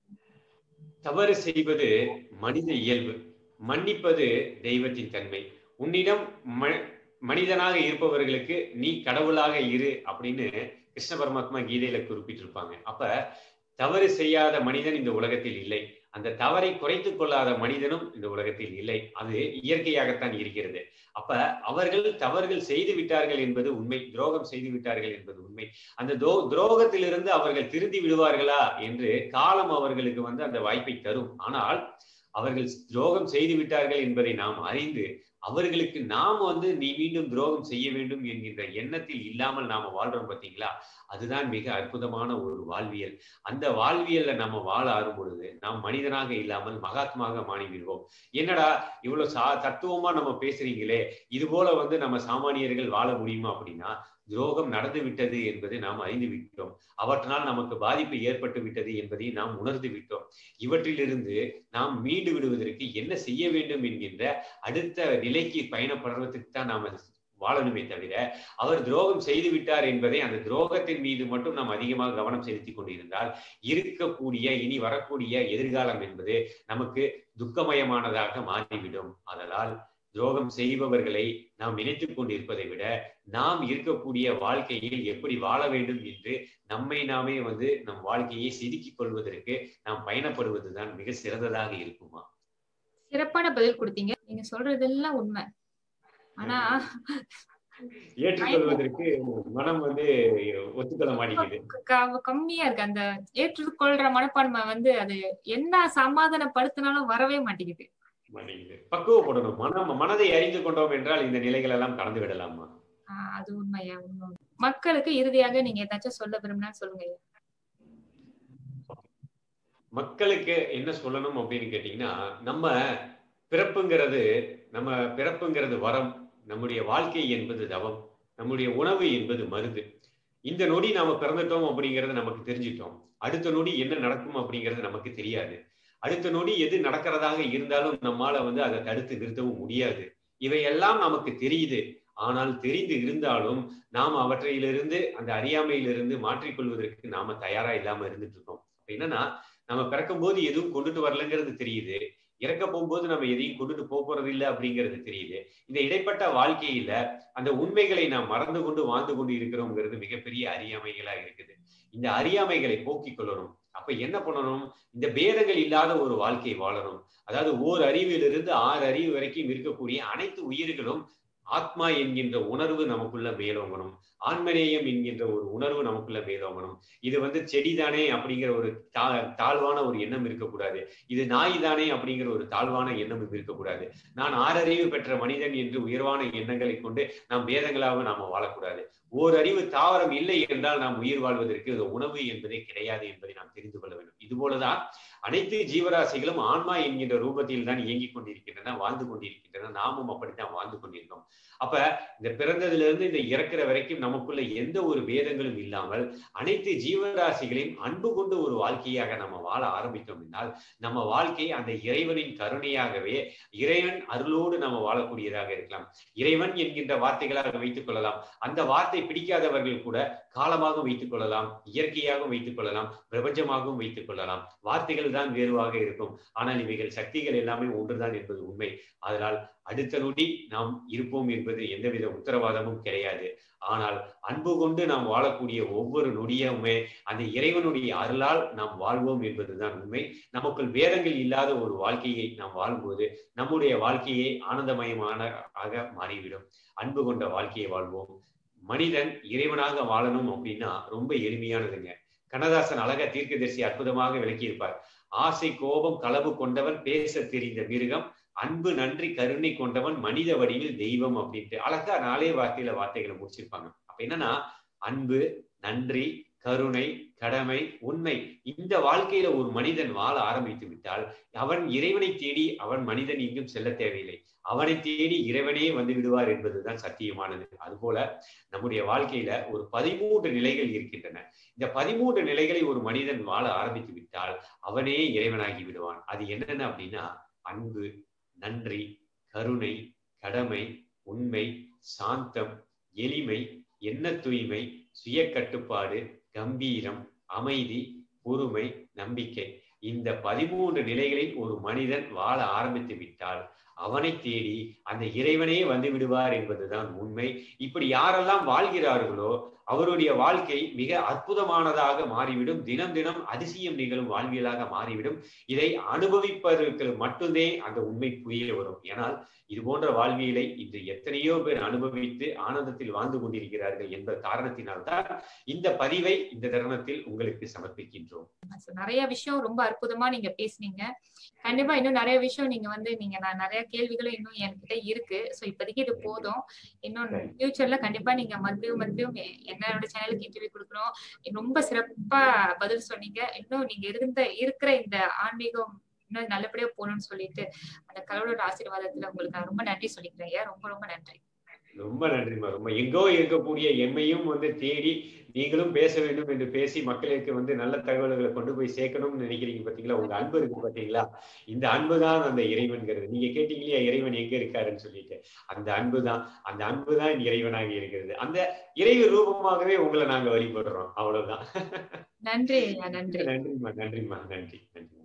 தவறு செய்வது மனித இயல்பு மன்னிப்பது தெய்வத்தின் தன்மை உன்னிடம் ம- மனிதனாக இருப்பவர்களுக்கு நீ கடவுளாக இரு அப்படின்னு கிருஷ்ண பரமாத்மா கீதையில குறிப்பிட்டிருப்பாங்க அப்ப தவறு செய்யாத மனிதன் இந்த உலகத்தில் இல்லை அந்த தவறை குறைத்துக் கொள்ளாத மனிதனும் இந்த உலகத்தில் இல்லை அது இயற்கையாகத்தான் இருக்கிறது அப்ப அவர்கள் தவறுகள் செய்து விட்டார்கள் என்பது உண்மை துரோகம் செய்து விட்டார்கள் என்பது உண்மை அந்த தோ துரோகத்திலிருந்து அவர்கள் திருந்தி விடுவார்களா என்று காலம் அவர்களுக்கு வந்து அந்த வாய்ப்பை தரும் ஆனால் அவர்கள் துரோகம் செய்து விட்டார்கள் என்பதை நாம் அறிந்து அவர்களுக்கு நாம் வந்து நீ மீண்டும் துரோகம் செய்ய வேண்டும் என்கின்ற எண்ணத்தில் இல்லாமல் நாம வாழ்றோம் பார்த்தீங்களா அதுதான் மிக அற்புதமான ஒரு வாழ்வியல் அந்த வாழ்வியல்ல நம்ம வாழ ஆறும் பொழுது நாம் மனிதனாக இல்லாமல் மகாத்மாக மாறிவிடுவோம் என்னடா இவ்வளவு சா தத்துவமா நம்ம பேசுறீங்களே இது போல வந்து நம்ம சாமானியர்கள் வாழ முடியுமா அப்படின்னா துரோகம் நடந்து விட்டது என்பதை நாம் அறிந்து விட்டோம் அவற்றினால் நமக்கு பாதிப்பு ஏற்பட்டு விட்டது என்பதை நாம் உணர்ந்து விட்டோம் இவற்றிலிருந்து நாம் மீண்டு விடுவதற்கு என்ன செய்ய வேண்டும் என்கின்ற அடுத்த நிலைக்கு பயணப்படுறதுக்கு தான் நாம் வாழணுமே தவிர அவர் துரோகம் செய்து விட்டார் என்பதை அந்த துரோகத்தின் மீது மட்டும் நாம் அதிகமாக கவனம் செலுத்தி கொண்டிருந்தால் இருக்கக்கூடிய இனி வரக்கூடிய எதிர்காலம் என்பது நமக்கு துக்கமயமானதாக மாறிவிடும் அதனால் துரோகம் செய்பவர்களை நாம் நினைத்துக் கொண்டிருப்பதை விட நாம் இருக்கக்கூடிய வாழ்க்கையில் எப்படி வாழ வேண்டும் என்று நம்மை நாமே வந்து நம் வாழ்க்கையை செதுக்கிக் கொள்வதற்கு நாம் பயணப்படுவதுதான் மிக சிறந்ததாக இருக்குமா சிறப்பான பதில் கொடுத்தீங்க நீங்க சொல்றதெல்லாம் உண்மை ஆனா ஏற்றுக்கொள்வதற்கு மனம் வந்து ஒத்துக்கொள்ள மாட்டேங்குது க- கம்மியா இருக்கு அந்த ஏற்றுக்கொள்ற மனப்பான்மை வந்து அது என்ன சமாதானப்படுத்தினாலும் வரவே மாட்டேங்குது மாட்டேங்குது பக்குவப்படணும் மனம் மனதை அறிந்து கொண்டோம் என்றால் இந்த நிலைகள் எல்லாம் கடந்து விடலாமா ஆஹ் அது உண்மையா உண்மை மக்களுக்கு இறுதியாக நீங்க ஏதாச்சும் சொல்ல விரும்பினா சொல்லுங்க ஐயா. மக்களுக்கு என்ன சொல்லணும் அப்படின்னு கேட்டீங்கன்னா நம்ம பிறப்புங்கிறது நம்ம பிறப்புங்கிறது வரம் நம்முடைய வாழ்க்கை என்பது தவம் நம்முடைய உணவு என்பது மருந்து இந்த நொடி நாம பிறந்துட்டோம் அப்படிங்கறது நமக்கு தெரிஞ்சிட்டோம் அடுத்த நொடி என்ன நடக்கும் அப்படிங்கிறது நமக்கு தெரியாது அடுத்த நொடி எது நடக்கிறதாக இருந்தாலும் நம்மால வந்து அதை தடுத்து நிறுத்தவும் முடியாது இவையெல்லாம் நமக்கு தெரியுது ஆனால் தெரிந்து இருந்தாலும் நாம் அவற்றையிலிருந்து அந்த அறியாமையிலிருந்து மாற்றிக்கொள்வதற்கு நாம தயாரா இல்லாம இருந்துட்டு இருக்கோம் அப்ப என்னன்னா நம்ம பிறக்கும் போது எதுவும் கொண்டுட்டு வரலங்கிறது தெரியுது இறக்க போகும்போது நம்ம எதையும் கொண்டுட்டு போக போறது இல்லை அப்படிங்கிறது தெரியுது இந்த இடைப்பட்ட வாழ்க்கையில அந்த உண்மைகளை நாம் மறந்து கொண்டு வாழ்ந்து கொண்டு இருக்கிறோங்கிறது மிகப்பெரிய அறியாமைகளா இருக்குது இந்த அறியாமைகளை போக்கிக் கொள்ளணும் அப்ப என்ன பண்ணணும் இந்த பேதங்கள் இல்லாத ஒரு வாழ்க்கை வாழணும் அதாவது ஓர் அறிவிலிருந்து ஆறு அறிவு வரைக்கும் இருக்கக்கூடிய அனைத்து உயிர்களும் ஆத்மா என்கின்ற உணர்வு நமக்குள்ள மேலோங்கணும் ஆன்மநேயம் என்கின்ற ஒரு உணர்வு நமக்குள்ள மேலோங்கணும் இது வந்து செடிதானே அப்படிங்கிற ஒரு தா தாழ்வான ஒரு எண்ணம் இருக்கக்கூடாது இது நாய் தானே அப்படிங்கிற ஒரு தாழ்வான எண்ணமும் இருக்கக்கூடாது நான் ஆறறிவு பெற்ற மனிதன் என்று உயர்வான எண்ணங்களை கொண்டு நாம் வேதங்களாக நாம வாழக்கூடாது ஓரறிவு தாவரம் இல்லை என்றால் நாம் உயிர் வாழ்வதற்கு இது உணவு என்பதே கிடையாது என்பதை நாம் தெரிந்து கொள்ள வேண்டும் இது போலதான் அனைத்து ஜீவராசிகளும் ஆன்மா என்கின்ற ரூபத்தில் தான் இயங்கிக் கொண்டிருக்கின்றன வாழ்ந்து கொண்டிருக்கின்றன நாமும் அப்படித்தான் வாழ்ந்து கொண்டிருக்கோம் அப்ப இந்த பிறந்ததிலிருந்து இந்த இறக்குற வரைக்கும் நமக்குள்ள எந்த ஒரு வேதங்களும் இல்லாமல் அனைத்து ஜீவராசிகளையும் அன்பு கொண்டு ஒரு வாழ்க்கையாக நம்ம வாழ ஆரம்பித்தோம் என்றால் நம்ம வாழ்க்கை அந்த இறைவனின் கருணையாகவே இறைவன் அருளோடு நம்ம வாழக்கூடியதாக இருக்கலாம் இறைவன் என்கின்ற வார்த்தைகளாக வைத்துக் கொள்ளலாம் அந்த வார்த்தை பிடிக்காதவர்கள் கூட காலமாக வைத்துக் கொள்ளலாம் இயற்கையாகவும் வைத்துக் கொள்ளலாம் பிரபஞ்சமாகவும் வைத்துக் கொள்ளலாம் வார்த்தைகள் தான் வேறுவாக இருக்கும் ஆனால் இவைகள் சக்திகள் எல்லாமே ஒன்றுதான் என்பது உண்மை அதனால் அடுத்த நொடி நாம் இருப்போம் என்பது எந்தவித உத்தரவாதமும் கிடையாது ஆனால் அன்பு கொண்டு நாம் வாழக்கூடிய ஒவ்வொரு நொடியுமே அந்த இறைவனுடைய அருளால் நாம் வாழ்வோம் என்பதுதான் உண்மை நமக்குள் வேதங்கள் இல்லாத ஒரு வாழ்க்கையை நாம் வாழும்போது நம்முடைய வாழ்க்கையே ஆனந்தமயமான ஆக மாறிவிடும் அன்பு கொண்ட வாழ்க்கையை வாழ்வோம் மனிதன் இறைவனாக வாழணும் அப்படின்னா ரொம்ப எளிமையானதுங்க கண்ணதாசன் அழக தீர்க்கதரிசி அற்புதமாக விளக்கியிருப்பார் ஆசை கோபம் களவு கொண்டவன் பேச தெரிந்த மிருகம் அன்பு நன்றி கருணை கொண்டவன் மனித வடிவில் தெய்வம் அப்படின்ட்டு அழகா நாளே வார்த்தையில வார்த்தைகளை முடிச்சிருப்பாங்க அப்ப என்னன்னா அன்பு நன்றி கருணை கடமை உண்மை இந்த வாழ்க்கையில ஒரு மனிதன் வாழ ஆரம்பித்து விட்டால் அவன் இறைவனை தேடி அவன் மனிதன் எங்கும் செல்ல தேவையில்லை அவனை தேடி இறைவனே வந்து விடுவார் என்பதுதான் சத்தியமானது அதுபோல நம்முடைய வாழ்க்கையில ஒரு பதிமூன்று நிலைகள் இருக்கின்றன இந்த பதிமூன்று நிலைகளை ஒரு மனிதன் வாழ ஆரம்பித்து விட்டால் அவனே இறைவனாகி விடுவான் அது என்னென்ன அப்படின்னா அன்பு நன்றி கருணை கடமை உண்மை சாந்தம் எளிமை எண்ண தூய்மை சுய கட்டுப்பாடு கம்பீரம் அமைதி பொறுமை நம்பிக்கை இந்த பதிமூன்று நிலைகளில் ஒரு மனிதன் வாழ ஆரம்பித்து விட்டால் அவனை தேடி அந்த இறைவனே வந்து விடுவார் என்பதுதான் உண்மை இப்படி யாரெல்லாம் வாழ்கிறார்களோ அவருடைய வாழ்க்கை மிக அற்புதமானதாக மாறிவிடும் தினம் தினம் அதிசயம் நிகழும் வாழ்வியலாக மாறிவிடும் இதை அனுபவிப்பதற்கு மட்டுமே அந்த உண்மை புரிய வரும் ஏனால் இது போன்ற வாழ்வியலை இன்று எத்தனையோ பேர் அனுபவித்து ஆனந்தத்தில் வாழ்ந்து கொண்டிருக்கிறார்கள் என்ற காரணத்தினால்தான் இந்த பதிவை இந்த தருணத்தில் உங்களுக்கு சமர்ப்பிக்கின்றோம் So, நிறைய விஷயம் ரொம்ப அற்புதமா நீங்க பேசுனீங்க கண்டிப்பா இன்னும் நிறைய விஷயம் நீங்க வந்து நீங்க நான் நிறைய கேள்விகளும் இன்னும் என்கிட்ட இருக்கு சோ இப்போதைக்கு இது போதும் இன்னும் ஃபியூச்சர்ல கண்டிப்பா நீங்க மறுபடியும் மறுபடியும் எ- என்னோட சேனலுக்கு இன்டர்வியூ கொடுக்கணும் ரொம்ப சிறப்பா பதில் சொன்னீங்க இன்னும் நீங்க இருந்த இருக்கிற இந்த ஆன்மீகம் இன்னும் நல்லபடியா போகணும்னு சொல்லிட்டு அந்த கடவுளோட ஆசீர்வாதத்துல உங்களுக்கு நான் ரொம்ப நன்றி சொல்லிக்கிறேன் ஐயா ரொம்ப ரொம்ப நன்றி ரொம்ப நன்றிம்மா ரொம்ப எங்கோ இருக்கக்கூடிய எம்மையும் வந்து தேடி நீங்களும் பேச வேண்டும் என்று பேசி மக்களுக்கு வந்து நல்ல தகவல்களை கொண்டு போய் சேர்க்கணும்னு நினைக்கிறீங்க பாத்தீங்களா உங்க அன்பு இருக்கு பாத்தீங்களா இந்த அன்பு தான் அந்த இறைவன்கிறது நீங்க கேட்டீங்க இல்லையா இறைவன் எங்க இருக்காருன்னு சொல்லிட்டு அந்த அன்பு தான் அந்த அன்பு தான் இறைவனாக இருக்கிறது அந்த இறைவு ரூபமாகவே உங்களை நாங்க வழிபடுறோம் அவ்வளவுதான் நன்றி ஐயா நன்றி நன்றிம்மா நன்றிம்மா நன்றி நன்றி